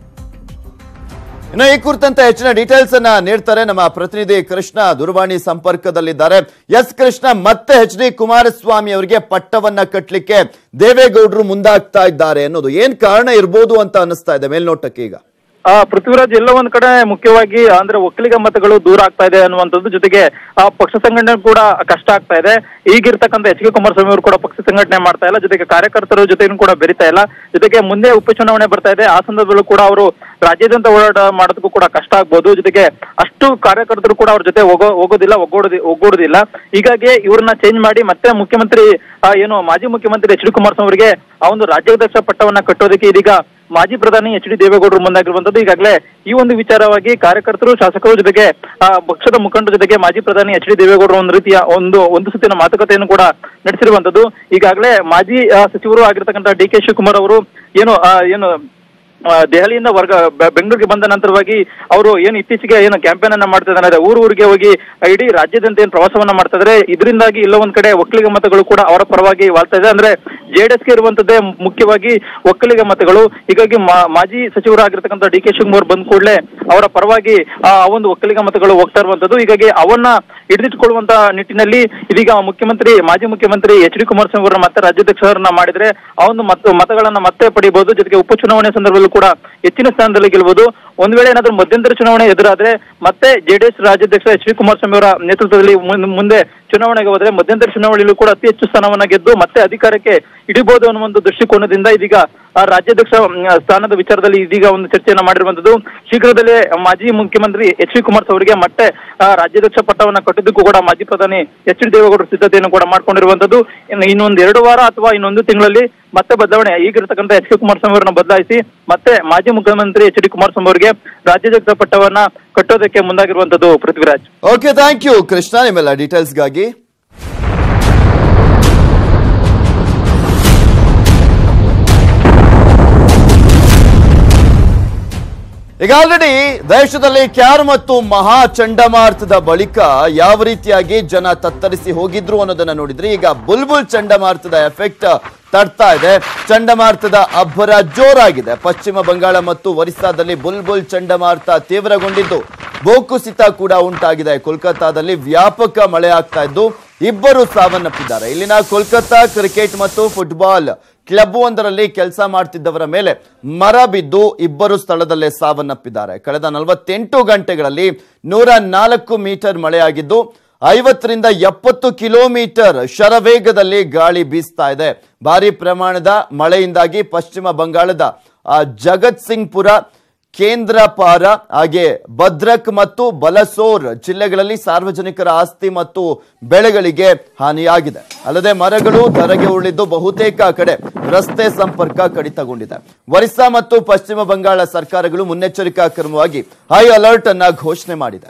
ಇನ್ನು ಈ ಕುರಿತಂತೆ ಹೆಚ್ಚಿನ ಡೀಟೇಲ್ಸ್ ಅನ್ನ ನೀಡ್ತಾರೆ ನಮ್ಮ ಪ್ರತಿನಿಧಿ ಕೃಷ್ಣ ದೂರವಾಣಿ ಸಂಪರ್ಕದಲ್ಲಿದ್ದಾರೆ ಎಸ್ ಕೃಷ್ಣ ಮತ್ತೆ ಎಚ್ ಡಿ ಕುಮಾರಸ್ವಾಮಿ ಅವರಿಗೆ ಪಟ್ಟವನ್ನ ಕಟ್ಟಲಿಕ್ಕೆ ದೇವೇಗೌಡರು ಮುಂದಾಗ್ತಾ ಇದ್ದಾರೆ ಅನ್ನೋದು ಏನ್ ಕಾರಣ ಇರ್ಬೋದು ಅಂತ ಅನಿಸ್ತಾ ಇದೆ ಮೇಲ್ನೋಟಕ್ಕೆ ಈಗ ಆ ಪೃಥ್ವಿರಾಜ್ ಎಲ್ಲ ಒಂದ್ ಕಡೆ ಮುಖ್ಯವಾಗಿ ಅಂದ್ರೆ ಒಕ್ಕಲಿಗ ಮತಗಳು ದೂರ ಆಗ್ತಾ ಇದೆ ಅನ್ನುವಂಥದ್ದು ಜೊತೆಗೆ ಆ ಪಕ್ಷ ಸಂಘಟನೆ ಕೂಡ ಕಷ್ಟ ಆಗ್ತಾ ಇದೆ ಈಗಿರ್ತಕ್ಕಂಥ ಎಚ್ ಕೆ ಕುಮಾರಸ್ವಾಮಿ ಅವರು ಕೂಡ ಪಕ್ಷ ಸಂಘಟನೆ ಮಾಡ್ತಾ ಇಲ್ಲ ಜೊತೆಗೆ ಕಾರ್ಯಕರ್ತರ ಜೊತೆನೂ ಕೂಡ ಬೆರಿತಾ ಇಲ್ಲ ಜೊತೆಗೆ ಮುಂದೆ ಉಪಚುನಾವಣೆ ಬರ್ತಾ ಇದೆ ಆ ಸಂದರ್ಭದಲ್ಲೂ ಕೂಡ ಅವರು ರಾಜ್ಯಾದ್ಯಂತ ಓಡಾಟ ಮಾಡೋದಕ್ಕೂ ಕೂಡ ಕಷ್ಟ ಆಗ್ಬೋದು ಜೊತೆಗೆ ಅಷ್ಟು ಕಾರ್ಯಕರ್ತರು ಕೂಡ ಅವ್ರ ಜೊತೆ ಹೋಗೋ ಹೋಗೋದಿಲ್ಲ ಒಗ್ಗೂಡೋದಿ ಒಗ್ಗೂಡುದಿಲ್ಲ ಹೀಗಾಗಿ ಇವ್ರನ್ನ ಚೇಂಜ್ ಮಾಡಿ ಮತ್ತೆ ಮುಖ್ಯಮಂತ್ರಿ ಆ, ಏನು ಮಾಜಿ ಮುಖ್ಯಮಂತ್ರಿ ಎಚ್ ಡಿ ಕುಮಾರಸ್ವಾಮಿ ಅವರಿಗೆ ಆ ಒಂದು ರಾಜ್ಯಾಧ್ಯಕ್ಷ ಪಟ್ಟವನ್ನ ಕಟ್ಟೋದಕ್ಕೆ ಇದೀಗ ಮಾಜಿ ಪ್ರಧಾನಿ ಎಚ್ ಡಿ ದೇವೇಗೌಡರು ಮುಂದಾಗಿರುವಂತದ್ದು ಈಗಾಗಲೇ ಈ ಒಂದು ವಿಚಾರವಾಗಿ ಕಾರ್ಯಕರ್ತರು ಶಾಸಕರು ಜೊತೆಗೆ ಆ, ಪಕ್ಷದ ಮುಖಂಡರ ಜೊತೆಗೆ ಮಾಜಿ ಪ್ರಧಾನಿ ಎಚ್ ಡಿ ದೇವೇಗೌಡರು ಒಂದು ರೀತಿಯ ಒಂದು ಒಂದು ಸುತ್ತಿನ ಮಾತುಕತೆಯನ್ನು ಕೂಡ ನಡೆಸಿರುವಂತದ್ದು ಈಗಾಗಲೇ ಮಾಜಿ ಆ, ಸಚಿವರು ಆಗಿರ್ತಕ್ಕಂಥ ಡಿ ಕೆ ಶಿವಕುಮಾರ್ ಅವರು ಏನು ಆ, ಏನು ಆ, ದೆಹಲಿಯಿಂದ ವರ್ಗ ಬೆ- ಬೆಂಗಳೂರಿಗೆ ಬಂದ ನಂತರವಾಗಿ ಅವರು ಏನು ಇತ್ತೀಚೆಗೆ ಏನು ಕ್ಯಾಂಪೇನ್ ಅನ್ನ ಮಾಡ್ತಾ ಇದ್ದಾರೆ ಊರು ಊರಿಗೆ ಹೋಗಿ ಇಡೀ ರಾಜ್ಯದಂತ ಏನು ಪ್ರವಾಸವನ್ನ ಮಾಡ್ತಾ ಇದ್ದಾರೆ ಇದರಿಂದಾಗಿ ಇಲ್ಲ ಒಂದ್ ಕಡೆ ಒಕ್ಕಲಿಗ ಮತಗಳು ಕೂಡ ಅವರ ಪರವಾಗಿ ವಾಲ್ತಾ ಇದೆ ಅಂದ್ರೆ ಜೆಡಿಎಸ್ಗೆ ಇರುವಂತದ್ದೇ ಮುಖ್ಯವಾಗಿ ಒಕ್ಕಲಿಗ ಮತಗಳು ಹೀಗಾಗಿ ಮಾ- ಮಾಜಿ ಸಚಿವರಾಗಿರ್ತಕ್ಕಂಥ ಡಿ ಕೆ ಶಿವಕುಮಾರ್ ಬಂದ ಕೂಡಲೇ ಅವರ ಪರವಾಗಿ ಆ ಒಂದು ಒಕ್ಕಲಿಗ ಮತಗಳು ಹೋಗ್ತಾ ಇರುವಂತದ್ದು ಹೀಗಾಗಿ ಅವನ್ನ ಹಿಡಿದಿಟ್ಕೊಳ್ಳುವಂತ ನಿಟ್ಟಿನಲ್ಲಿ ಇದೀಗ ಮುಖ್ಯಮಂತ್ರಿ ಮಾಜಿ ಮುಖ್ಯಮಂತ್ರಿ ಎಚ್ ಡಿ ಕುಮಾರಸ್ವಾಮಿ ಅವರನ್ನ ಮತ್ತೆ ರಾಜ್ಯಾಧ್ಯಕ್ಷರನ್ನ ಮಾಡಿದ್ರೆ ಆ ಒಂದು ಮತ ಮತಗಳನ್ನ ಮತ್ತೆ ಪಡಿಬಹುದು ಜೊತೆಗೆ ಉಪಚುನಾವಣೆ ಸಂದರ್ಭದಲ್ಲೂ ಕೂಡ ಹೆಚ್ಚಿನ ಸ್ಥಾನದಲ್ಲಿ ಗೆಲ್ಲಬಹುದು ಒಂದ್ ವೇಳೆ ಏನಾದ್ರೂ ಮಧ್ಯಂತರ ಚುನಾವಣೆ ಎದುರಾದ್ರೆ ಮತ್ತೆ ಜೆಡಿಎಸ್ ರಾಜ್ಯಾಧ್ಯಕ್ಷ ಎಚ್ ಡಿ ಕುಮಾರಸ್ವಾಮಿ ಅವರ ನೇತೃತ್ವದಲ್ಲಿ ಮುನ್- ಮುಂದೆ ಚುನಾವಣೆಗೆ ಹೋದ್ರೆ ಮಧ್ಯಂತರ ಚುನಾವಣೆಯಲ್ಲೂ ಕೂಡ ಅತಿ ಹೆಚ್ಚು ಸ್ಥಾನವನ್ನ ಗೆದ್ದು ಮತ್ತೆ ಅಧಿಕಾರಕ್ಕೆ ಹಿಡಿಬಹುದು ಅನ್ನೋ ಒಂದು ದೃಷ್ಟಿಕೋನದಿಂದ ಇದೀಗ ಆ ರಾಜ್ಯಾಧ್ಯಕ್ಷ ಮ್, ಸ್ಥಾನದ ವಿಚಾರದಲ್ಲಿ ಇದೀಗ ಒಂದು ಚರ್ಚೆಯನ್ನ ಮಾಡಿರುವಂತದ್ದು ಶೀಘ್ರದಲ್ಲೇ ಮಾಜಿ ಮುಖ್ಯಮಂತ್ರಿ ಎಚ್ ಡಿ ಕುಮಾರಸ್ವಾಮಿ ಅವರಿಗೆ ಮತ್ತೆ ಆ, ರಾಜ್ಯಾಧ್ಯಕ್ಷ ಪಟ್ಟವನ್ನ ಕಟ್ಟಿದ್ದಕ್ಕೂ ಕೂಡ ಮಾಜಿ ಪ್ರಧಾನಿ ಎಚ್ ಡಿ ದೇವೇಗೌಡರು ಸಿದ್ಧತೆಯನ್ನು ಕೂಡ ಮಾಡ್ಕೊಂಡಿರುವಂತದ್ದು ಇನ್ನು ಇನ್ನೊಂದು ಎರಡು ವಾರ ಅಥವಾ ಇನ್ನೊಂದು ತಿಂಗಳಲ್ಲಿ ಮತ್ತೆ ಬದಲಾವಣೆ ಈಗಿರ್ತಕ್ಕಂಥ ಎಚ್ ಡಿ ಕುಮಾರಸ್ವಾಮಿ ಅವರನ್ನ ಬದಲಾಯಿಸಿ ಮತ್ತೆ ಮಾಜಿ ಮುಖ್ಯಮಂತ್ರಿ ಎಚ್ ಡಿ ಕುಮಾರಸ್ವಾಮಿ ಅವರಿಗೆ ರಾಜ್ಯಾಧ್ಯಕ್ಷ ಪಟ್ಟವನ್ನ ಕಟ್ಟೋದಕ್ಕೆ ಮುಂದಾಗಿರುವಂತದ್ದು Prithviraj okay thank you Krishna ನಿಮ್ಮೆಲ್ಲ ಡೀಟೇಲ್ಸ್ಗಾಗಿ ಈಗ ಆಲ್ರೆಡಿ ದೇಶದಲ್ಲಿ ಕ್ಯಾರ್ ಮತ್ತು ಮಹಾ ಚಂಡಮಾರುತದ ಬಳಿಕ ಯಾವ ರೀತಿಯಾಗಿ ಜನ ತತ್ತರಿಸಿ ಹೋಗಿದ್ರು ಅನ್ನೋದನ್ನ ನೋಡಿದ್ರೆ ಈಗ ಬುಲ್ಬುಲ್ ಚಂಡಮಾರುತದ ಎಫೆಕ್ಟ್ ತಡ್ತಾ ಇದೆ ಚಂಡಮಾರುತದ ಅಬ್ಬರ ಜೋರಾಗಿದೆ ಪಶ್ಚಿಮ ಬಂಗಾಳ ಮತ್ತು ಒರಿಸ್ಸಾದಲ್ಲಿ ಬುಲ್ಬುಲ್ ಚಂಡಮಾರುತ ತೀವ್ರಗೊಂಡಿದ್ದು ಭೂಕುಸಿತ ಕೂಡ ಉಂಟಾಗಿದೆ ಕೋಲ್ಕತ್ತಾದಲ್ಲಿ ವ್ಯಾಪಕ ಮಳೆ ಆಗ್ತಾ ಇದ್ದು ಇಬ್ಬರು ಸಾವನ್ನಪ್ಪಿದ್ದಾರೆ ಇಲ್ಲಿನ ಕೋಲ್ಕತ್ತಾ ಕ್ರಿಕೆಟ್ ಮತ್ತು ಫುಟ್ಬಾಲ್ ಕ್ಲಬ್ ಒಂದರಲ್ಲಿ ಕೆಲಸ ಮಾಡ್ತಿದ್ದವರ ಮೇಲೆ ಮರ ಬಿದ್ದು ಇಬ್ಬರು ಸ್ಥಳದಲ್ಲೇ ಸಾವನ್ನಪ್ಪಿದ್ದಾರೆ ಕಳೆದ ನಲವತ್ತೆಂಟು ಗಂಟೆಗಳಲ್ಲಿ ನೂರ ನಾಲ್ಕು ಮೀಟರ್ ಮಳೆಯಾಗಿದ್ದು ಐವತ್ತರಿಂದ ಎಪ್ಪತ್ತು ಕಿಲೋಮೀಟರ್ ಶರವೇಗದಲ್ಲಿ ಗಾಳಿ ಬೀಸ್ತಾ ಇದೆ ಭಾರಿ ಪ್ರಮಾಣದ ಮಳೆಯಿಂದಾಗಿ ಪಶ್ಚಿಮ ಬಂಗಾಳದ ಆ, ಜಗತ್ ಸಿಂಗ್ಪುರ ಕೇಂದ್ರಪಾರ ಹಾಗೆ ಭದ್ರಕ್ ಮತ್ತು ಬಲಸೋರ್ ಜಿಲ್ಲೆಗಳಲ್ಲಿ ಸಾರ್ವಜನಿಕರ ಆಸ್ತಿ ಮತ್ತು ಬೆಳೆಗಳಿಗೆ ಹಾನಿಯಾಗಿದೆ ಅಲ್ಲದೆ ಮರಗಳು ಧರೆಗೆ ಉರುಳಿದ್ದು ಬಹುತೇಕ ಕಡೆ ರಸ್ತೆ ಸಂಪರ್ಕ ಕಡಿತಗೊಂಡಿದೆ ಒರಿಸ್ಸಾ ಮತ್ತು ಪಶ್ಚಿಮ ಬಂಗಾಳ ಸರ್ಕಾರಗಳು ಮುನ್ನೆಚ್ಚರಿಕಾ ಕ್ರಮವಾಗಿ ಹೈ ಅಲರ್ಟ್ ಅನ್ನ ಘೋಷಣೆ ಮಾಡಿದೆ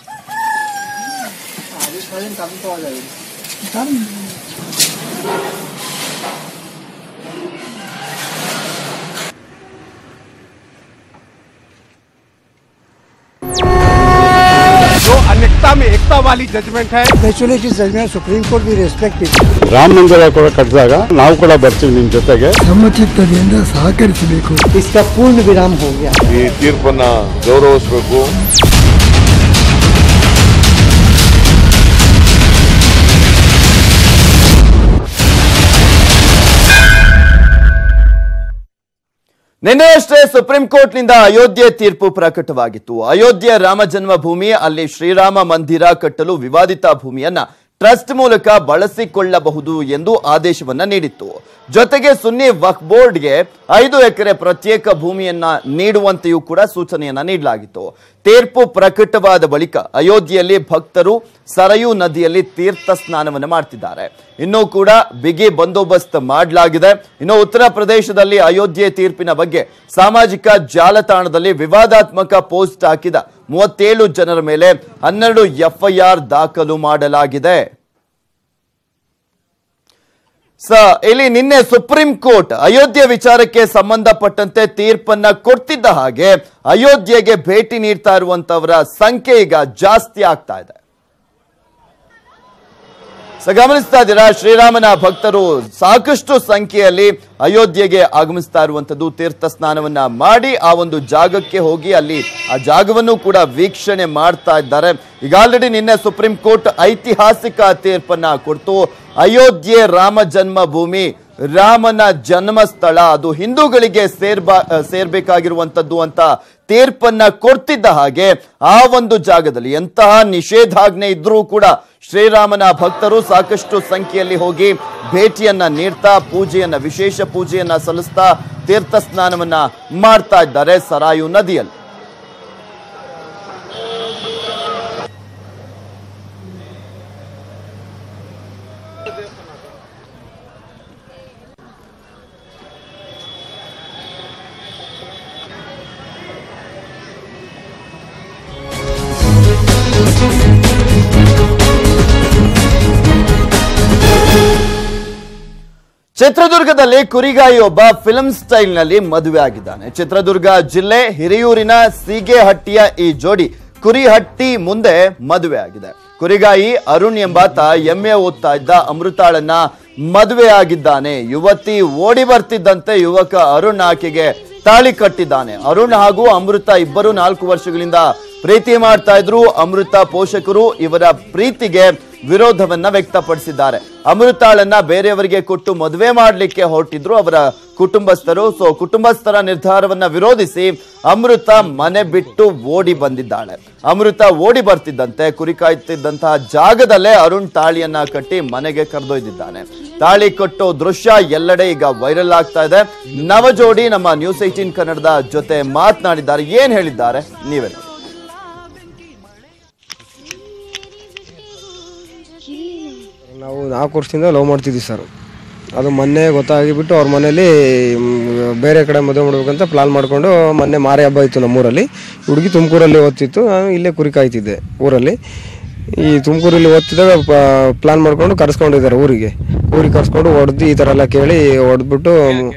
जो अनेकता में एकता वाली जजमेंट है Actually, it is judgment Supreme Court we respect it. Rama ಮಂದಿರ ಕೂಡ ಕಟ್ಟಿದಾಗ ನಾವು ಕೂಡ ಬರ್ತೀವಿ ನಿಮ್ ಜೊತೆಗೆ ಸಮಚಿತ್ತದಿಂದ ಸಹಕರಿಸಬೇಕು इसका पूर्ण विराम हो गया ಈ ತೀರ್ಪನ್ನ ಗೌರವಿಸಬೇಕು ನಿನ್ನೆಯಷ್ಟೇ ಸುಪ್ರೀಂ ಕೋರ್ಟ್ನಿಂದ ಅಯೋಧ್ಯೆ ತೀರ್ಪು ಪ್ರಕಟವಾಗಿತ್ತು ಅಯೋಧ್ಯೆ ರಾಮ ಜನ್ಮಭೂಮಿ ಅಲ್ಲಿ ಶ್ರೀರಾಮ ಮಂದಿರ ಕಟ್ಟಲು ವಿವಾದಿತ ಭೂಮಿಯನ್ನ ಟ್ರಸ್ಟ್ ಮೂಲಕ ಬಳಸಿಕೊಳ್ಳಬಹುದು ಎಂದು ಆದೇಶವನ್ನ ನೀಡಿತ್ತು ಜೊತೆಗೆ ಸುನ್ನಿ ವಕ್ಫ್ ಬೋರ್ಡ್ಗೆ ಐದು ಎಕರೆ ಪ್ರತ್ಯೇಕ ಭೂಮಿಯನ್ನ ನೀಡುವಂತೆಯೂ ಕೂಡ ಸೂಚನೆಯನ್ನ ನೀಡಲಾಗಿತ್ತು ತೀರ್ಪು ಪ್ರಕಟವಾದ ಬಳಿಕ ಅಯೋಧ್ಯೆಯಲ್ಲಿ ಭಕ್ತರು ಸರಯೂ ನದಿಯಲ್ಲಿ ತೀರ್ಥ ಸ್ನಾನವನ್ನು ಮಾಡ್ತಿದ್ದಾರೆ ಇನ್ನೂ ಕೂಡ ಬಿಗಿ ಬಂದೋಬಸ್ತ್ ಮಾಡಲಾಗಿದೆ ಇನ್ನು ಉತ್ತರ ಪ್ರದೇಶದಲ್ಲಿ ಅಯೋಧ್ಯೆ ತೀರ್ಪಿನ ಬಗ್ಗೆ ಸಾಮಾಜಿಕ ಜಾಲತಾಣದಲ್ಲಿ ವಿವಾದಾತ್ಮಕ ಪೋಸ್ಟ್ ಹಾಕಿದ ಮೂವತ್ತೇಳು ಜನರ ಮೇಲೆ ಹನ್ನೆರಡು ಎಫ್ಐಆರ್ ದಾಖಲು ಮಾಡಲಾಗಿದೆ ಸ ಇಲ್ಲಿ ನಿನ್ನೆ ಸುಪ್ರೀಂ ಕೋರ್ಟ್ ಅಯೋಧ್ಯೆ ವಿಚಾರಕ್ಕೆ ಸಂಬಂಧಪಟ್ಟಂತೆ ತೀರ್ಪನ್ನ ಕೊಡ್ತಿದ್ದ ಹಾಗೆ ಅಯೋಧ್ಯೆಗೆ ಭೇಟಿ ನೀಡ್ತಾ ಇರುವಂತವರ ಸಂಖ್ಯೆ ಈಗ ಜಾಸ್ತಿ ಆಗ್ತಾ ಇದೆ ಸ ಗಮನಿಸ್ತಾ ಇದ್ದೀರಾ ಶ್ರೀರಾಮನ ಭಕ್ತರು ಸಾಕಷ್ಟು ಸಂಖ್ಯೆಯಲ್ಲಿ ಅಯೋಧ್ಯೆಗೆ ಆಗಮಿಸ್ತಾ ಇರುವಂತದ್ದು ತೀರ್ಥ ಸ್ನಾನವನ್ನ ಮಾಡಿ ಆ ಒಂದು ಜಾಗಕ್ಕೆ ಹೋಗಿ ಅಲ್ಲಿ ಆ ಜಾಗವನ್ನು ಕೂಡ ವೀಕ್ಷಣೆ ಮಾಡ್ತಾ ಇದ್ದಾರೆ ಈಗ ಆಲ್ರೆಡಿ ನಿನ್ನೆ ಸುಪ್ರೀಂ ಕೋರ್ಟ್ ಐತಿಹಾಸಿಕ ತೀರ್ಪನ್ನ ಕೊಡ್ತು ಅಯೋಧ್ಯೆ ರಾಮ ಜನ್ಮಭೂಮಿ ರಾಮನ ಜನ್ಮಸ್ಥಳ ಅದು ಹಿಂದೂಗಳಿಗೆ ಸೇರ್ಬಾ ಸೇರ್ಬೇಕಾಗಿರುವಂತದ್ದು ಅಂತ ತೀರ್ಪನ್ನ ಕೊಡ್ತಿದ್ದ ಹಾಗೆ ಆ ಒಂದು ಜಾಗದಲ್ಲಿ ಎಂತಹ ನಿಷೇಧಾಜ್ಞೆ ಇದ್ರೂ ಕೂಡ ಶ್ರೀರಾಮನ ಭಕ್ತರು ಸಾಕಷ್ಟು ಸಂಖ್ಯೆಯಲ್ಲಿ ಹೋಗಿ ಭೇಟಿಯನ್ನ ನೀಡ್ತಾ ಪೂಜೆಯನ್ನ ವಿಶೇಷ ಪೂಜೆಯನ್ನ ಸಲ್ಲಿಸ್ತಾ ತೀರ್ಥ ಸ್ನಾನವನ್ನ ಮಾಡ್ತಾ ಇದ್ದಾರೆ ಸರಾಯು ನದಿಯಲ್ಲಿ ಚಿತ್ರದುರ್ಗದಲ್ಲಿ ಕುರಿಗಾಯಿ ಒಬ್ಬ ಫಿಲ್ಮ್ ಸ್ಟೈಲ್ ನಲ್ಲಿ ಮದುವೆ ಆಗಿದ್ದಾನೆ ಚಿತ್ರದುರ್ಗ ಜಿಲ್ಲೆ ಹಿರಿಯೂರಿನ ಸೀಗೆಹಟ್ಟಿಯ ಈ ಜೋಡಿ ಕುರಿಹಟ್ಟಿ ಮುಂದೆ ಮದುವೆ ಆಗಿದೆ ಕುರಿಗಾಯಿ ಅರುಣ್ ಎಂಬಾತ ಎಮ್ಮೆ ಓದ್ತಾ ಇದ್ದ ಅಮೃತಾಳನ್ನ ಮದುವೆ ಆಗಿದ್ದಾನೆ ಯುವತಿ ಓಡಿ ಬರ್ತಿದ್ದಂತೆ ಯುವಕ ಅರುಣ್ ಆಕೆಗೆ ತಾಳಿ ಕಟ್ಟಿದ್ದಾನೆ ಅರುಣ್ ಹಾಗೂ ಅಮೃತ ಇಬ್ಬರು ನಾಲ್ಕು ವರ್ಷಗಳಿಂದ ಪ್ರೀತಿ ಮಾಡ್ತಾ ಇದ್ರು ಅಮೃತ ಪೋಷಕರು ಇವರ ಪ್ರೀತಿಗೆ ವಿರೋಧವನ್ನ ವ್ಯಕ್ತಪಡಿಸಿದ್ದಾರೆ ಅಮೃತಾಳನ್ನ ಬೇರೆಯವರಿಗೆ ಕೊಟ್ಟು ಮದುವೆ ಮಾಡಲಿಕ್ಕೆ ಹೊರಟಿದ್ರು ಅವರ ಕುಟುಂಬಸ್ಥರು ಸೊ ಕುಟುಂಬಸ್ಥರ ನಿರ್ಧಾರವನ್ನ ವಿರೋಧಿಸಿ ಅಮೃತ ಮನೆ ಬಿಟ್ಟು ಓಡಿ ಬಂದಿದ್ದಾಳೆ ಅಮೃತ ಓಡಿ ಬರ್ತಿದ್ದಂತೆ ಕುರಿ ಕಾಯ್ತಿದ್ದಂತಹ ಜಾಗದಲ್ಲೇ ಅರುಣ್ ತಾಳಿಯನ್ನ ಕಟ್ಟಿ ಮನೆಗೆ ಕರೆದೊಯ್ದಿದ್ದಾನೆ ತಾಳಿ ಕಟ್ಟೋ ದೃಶ್ಯ ಎಲ್ಲೆಡೆ ಈಗ ವೈರಲ್ ಆಗ್ತಾ ಇದೆ ನವಜೋಡಿ ನಮ್ಮ ನ್ಯೂಸ್ ಏಟೀನ್ ಕನ್ನಡದ ಜೊತೆ ಮಾತನಾಡಿದ್ದಾರೆ ಏನ್ ಹೇಳಿದ್ದಾರೆ ನೀವೇ ನೋಡಿ. ನಾವು ನಾಲ್ಕು ವರ್ಷದಿಂದ ಲವ್ ಮಾಡ್ತಿದ್ವಿ ಸರ್ ಅದು ಮೊನ್ನೆ ಗೊತ್ತಾಗಿಬಿಟ್ಟು ಅವ್ರ ಮನೇಲಿ ಮ್, ಬೇರೆ ಕಡೆ ಮದುವೆ ಮಾಡ್ಬೇಕಂತ ಪ್ಲಾನ್ ಮಾಡಿಕೊಂಡು ಮೊನ್ನೆ ಮಾರಿ ಹಬ್ಬ ಇತ್ತು ನಮ್ಮೂರಲ್ಲಿ ಹುಡುಗಿ ತುಮಕೂರಲ್ಲಿ ಓದ್ತಿತ್ತು ನಾನು ಇಲ್ಲೇ ಕುರಿ ಕಾಯ್ತಿದ್ದೆ ಊರಲ್ಲಿ ಈ ತುಮಕೂರಲ್ಲಿ ಓದ್ತಿದ್ದಾಗ ಪ್ಲಾನ್ ಮಾಡ್ಕೊಂಡು ಕರ್ಸ್ಕೊಂಡಿದ್ದಾರೆ ಊರಿಗೆ ಊರಿಗೆ ಕರ್ಸ್ಕೊಂಡು ಹೊಡೆದು ಈ ಥರ ಎಲ್ಲ ಕೇಳಿ ಹೊಡೆದ್ಬಿಟ್ಟು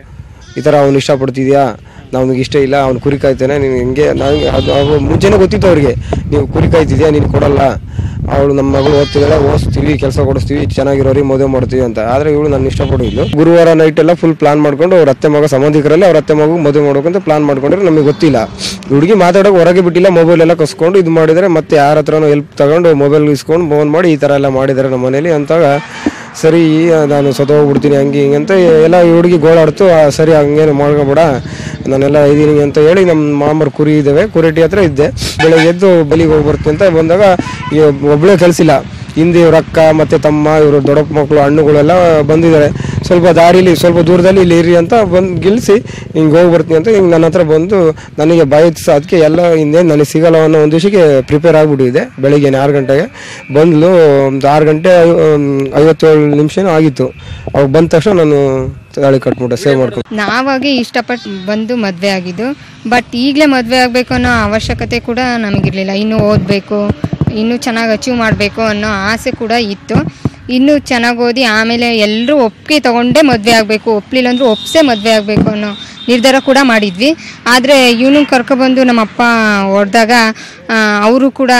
ಈ ಥರ ಅವ್ನು ಇಷ್ಟಪಡ್ತಿದ್ಯಾ ನಮ್ಗೆ ಇಷ್ಟ ಇಲ್ಲ ಅವ್ನು ಕುರಿ ಕಾಯ್ತಾನೆ ನೀನು ಹಿಂಗೆ ನನಗೆ ಅದು ಅವ್ರು ಮುಂಚೆನೇ ಗೊತ್ತಿತ್ತು ಅವ್ರಿಗೆ ನೀವು ಕುರಿ ಕಾಯ್ತಿದ್ಯಾ ನೀನು ಕೊಡಲ್ಲ ಅವಳು ನಮ್ಮ ಮಗಳು ಓದ್ತಿದ್ದಾಳೆ ಓದಿಸ್ತೀವಿ ಕೆಲಸ ಕೊಡಿಸ್ತೀವಿ ಚೆನ್ನಾಗಿರೋರಿಗೆ ಮದುವೆ ಮಾಡ್ತೀವಿ ಅಂತ ಆದರೆ ಇವಳು ನಾನು ಇಷ್ಟಪಡೋದಿಲ್ಲ ಗುರುವಾರ ನೈಟ್ ಎಲ್ಲ ಫುಲ್ ಪ್ಲಾನ್ ಮಾಡ್ಕೊಂಡು ಅವ್ರ ಅತ್ತೆ ಮಗ ಸಂಬಂಧಿಕರಲ್ಲಿ ಅವ್ರ ಅತ್ತೆ ಮಗು ಮದುವೆ ಮಾಡ್ಬೇಕಂತ ಪ್ಲಾನ್ ಮಾಡ್ಕೊಂಡ್ರೆ ನಮಗೆ ಗೊತ್ತಿಲ್ಲ ಹುಡುಗಿ ಮಾತಾಡೋಕೆ ಹೊರಗೆ ಬಿಟ್ಟಿಲ್ಲ ಮೊಬೈಲ್ ಎಲ್ಲ ಕಸ್ಕೊಂಡು ಇದು ಮಾಡಿದರೆ ಮತ್ತೆ ಯಾರ ಹತ್ರನೂ ಹೆಲ್ಪ್ ತಗೊಂಡು ಮೊಬೈಲ್ ಇಸ್ಕೊಂಡು ಫೋನ್ ಮಾಡಿ ಈ ಥರ ಎಲ್ಲ ಮಾಡಿದ್ದಾರೆ ನಮ್ಮ ಮನೇಲಿ ಅಂತಾಗ ಸರಿ ನಾನು ಸತ್ತೋಗ್ಬಿಡ್ತೀನಿ ಹಂಗೆ ಹಿಂಗೆ ಅಂತ ಎಲ್ಲ ಈ ಹುಡುಗಿ ಗೋಳಾಡ್ತು ಆ, ಸರಿ ಹಂಗೇನು ಮಾಡ್ಕೊಬೇಡ ನಾನೆಲ್ಲ ಇದೀನಿ ಅಂತ ಹೇಳಿ ನಮ್ಮ ಮಾಮರ ಕುರಿ ಇದ್ದಾವೆ ಕುರಿಟಿ ಹತ್ರ ಇದ್ದೆ ಬೆಳಗ್ಗೆ ಎದ್ದು ಬಲಿಗೆ ಹೋಗಿ ಬರ್ತೀನಿ ಅಂತ ಬಂದಾಗ ಈ ಒಬ್ಬಳೇ ಕಲಿಸಿಲ್ಲ ಹಿಂದೆ ಇವ್ರ ಅಕ್ಕ ಮತ್ತು ತಮ್ಮ ಇವರು ದೊಡ್ಡಪ್ಪ ಮಕ್ಕಳು ಹಣ್ಣುಗಳೆಲ್ಲ ಬಂದಿದ್ದಾರೆ ಸ್ವಲ್ಪ ದಾರಿಲಿ ಸ್ವಲ್ಪ ದೂರದಲ್ಲಿ ಇಲ್ಲಿ ಇರಿ ಅಂತ ಬಂದು ಗಿಲ್ಸಿ ಹಿಂಗೆ ಹೋಗಿ ಬರ್ತೀನಿ ಅಂತ ಹಿಂಗೆ ನನ್ನ ಹತ್ರ ಬಂದು ನನಗೆ ಬಾಯಿಸ ಅದಕ್ಕೆ ಎಲ್ಲ ಹಿಂದೆ ನನಗೆ ಸಿಗಲ್ಲ ಅನ್ನೋ ಒಂದು ವಿಷಯಕ್ಕೆ ಪ್ರಿಪೇರ್ ಆಗಿಬಿಟ್ಟಿದೆ ಬೆಳಿಗ್ಗೆ ಆರು ಗಂಟೆಗೆ ಬಂದ್ಲು ಒಂದು ಆರು ಗಂಟೆ ಐ- ಐವತ್ತೇಳು ನಿಮಿಷನೂ ಆಗಿತ್ತು ಅವಾಗ ಬಂದ ತಕ್ಷಣ ನಾನು ತಾಳಿ ಕಟ್ಬಿಟ್ಟೆ ಸೇವ್ ಮಾಡ್ಕೊಂಡು ನಾವಾಗೆ ಇಷ್ಟಪಟ್ಟು ಬಂದು ಮದುವೆ ಆಗಿದ್ದು ಬಟ್ ಈಗಲೇ ಮದುವೆ ಆಗಬೇಕು ಅನ್ನೋ ಅವಶ್ಯಕತೆ ಕೂಡ ನಮಗಿರಲಿಲ್ಲ ಇನ್ನೂ ಓದಬೇಕು ಇನ್ನೂ ಚೆನ್ನಾಗಿ ಅಚೀವ್ ಮಾಡಬೇಕು ಅನ್ನೋ ಆಸೆ ಕೂಡ ಇತ್ತು ಇನ್ನೂ ಚೆನ್ನಾಗಿ ಓದಿ ಆಮೇಲೆ ಎಲ್ಲರೂ ಒಪ್ಪಿಗೆ ತೊಗೊಂಡೇ ಮದುವೆ ಆಗಬೇಕು ಒಪ್ಪಲಿಲ್ಲ ಅಂದರೂ ಒಪ್ಸೇ ಮದುವೆ ಆಗಬೇಕು ಅನ್ನೋ ನಿರ್ಧಾರ ಕೂಡ ಮಾಡಿದ್ವಿ ಆದರೆ ಇವನು ಕರ್ಕೊಬಂದು ನಮ್ಮ ಅಪ್ಪ ಹೊಡೆದಾಗ ಅವರು ಕೂಡ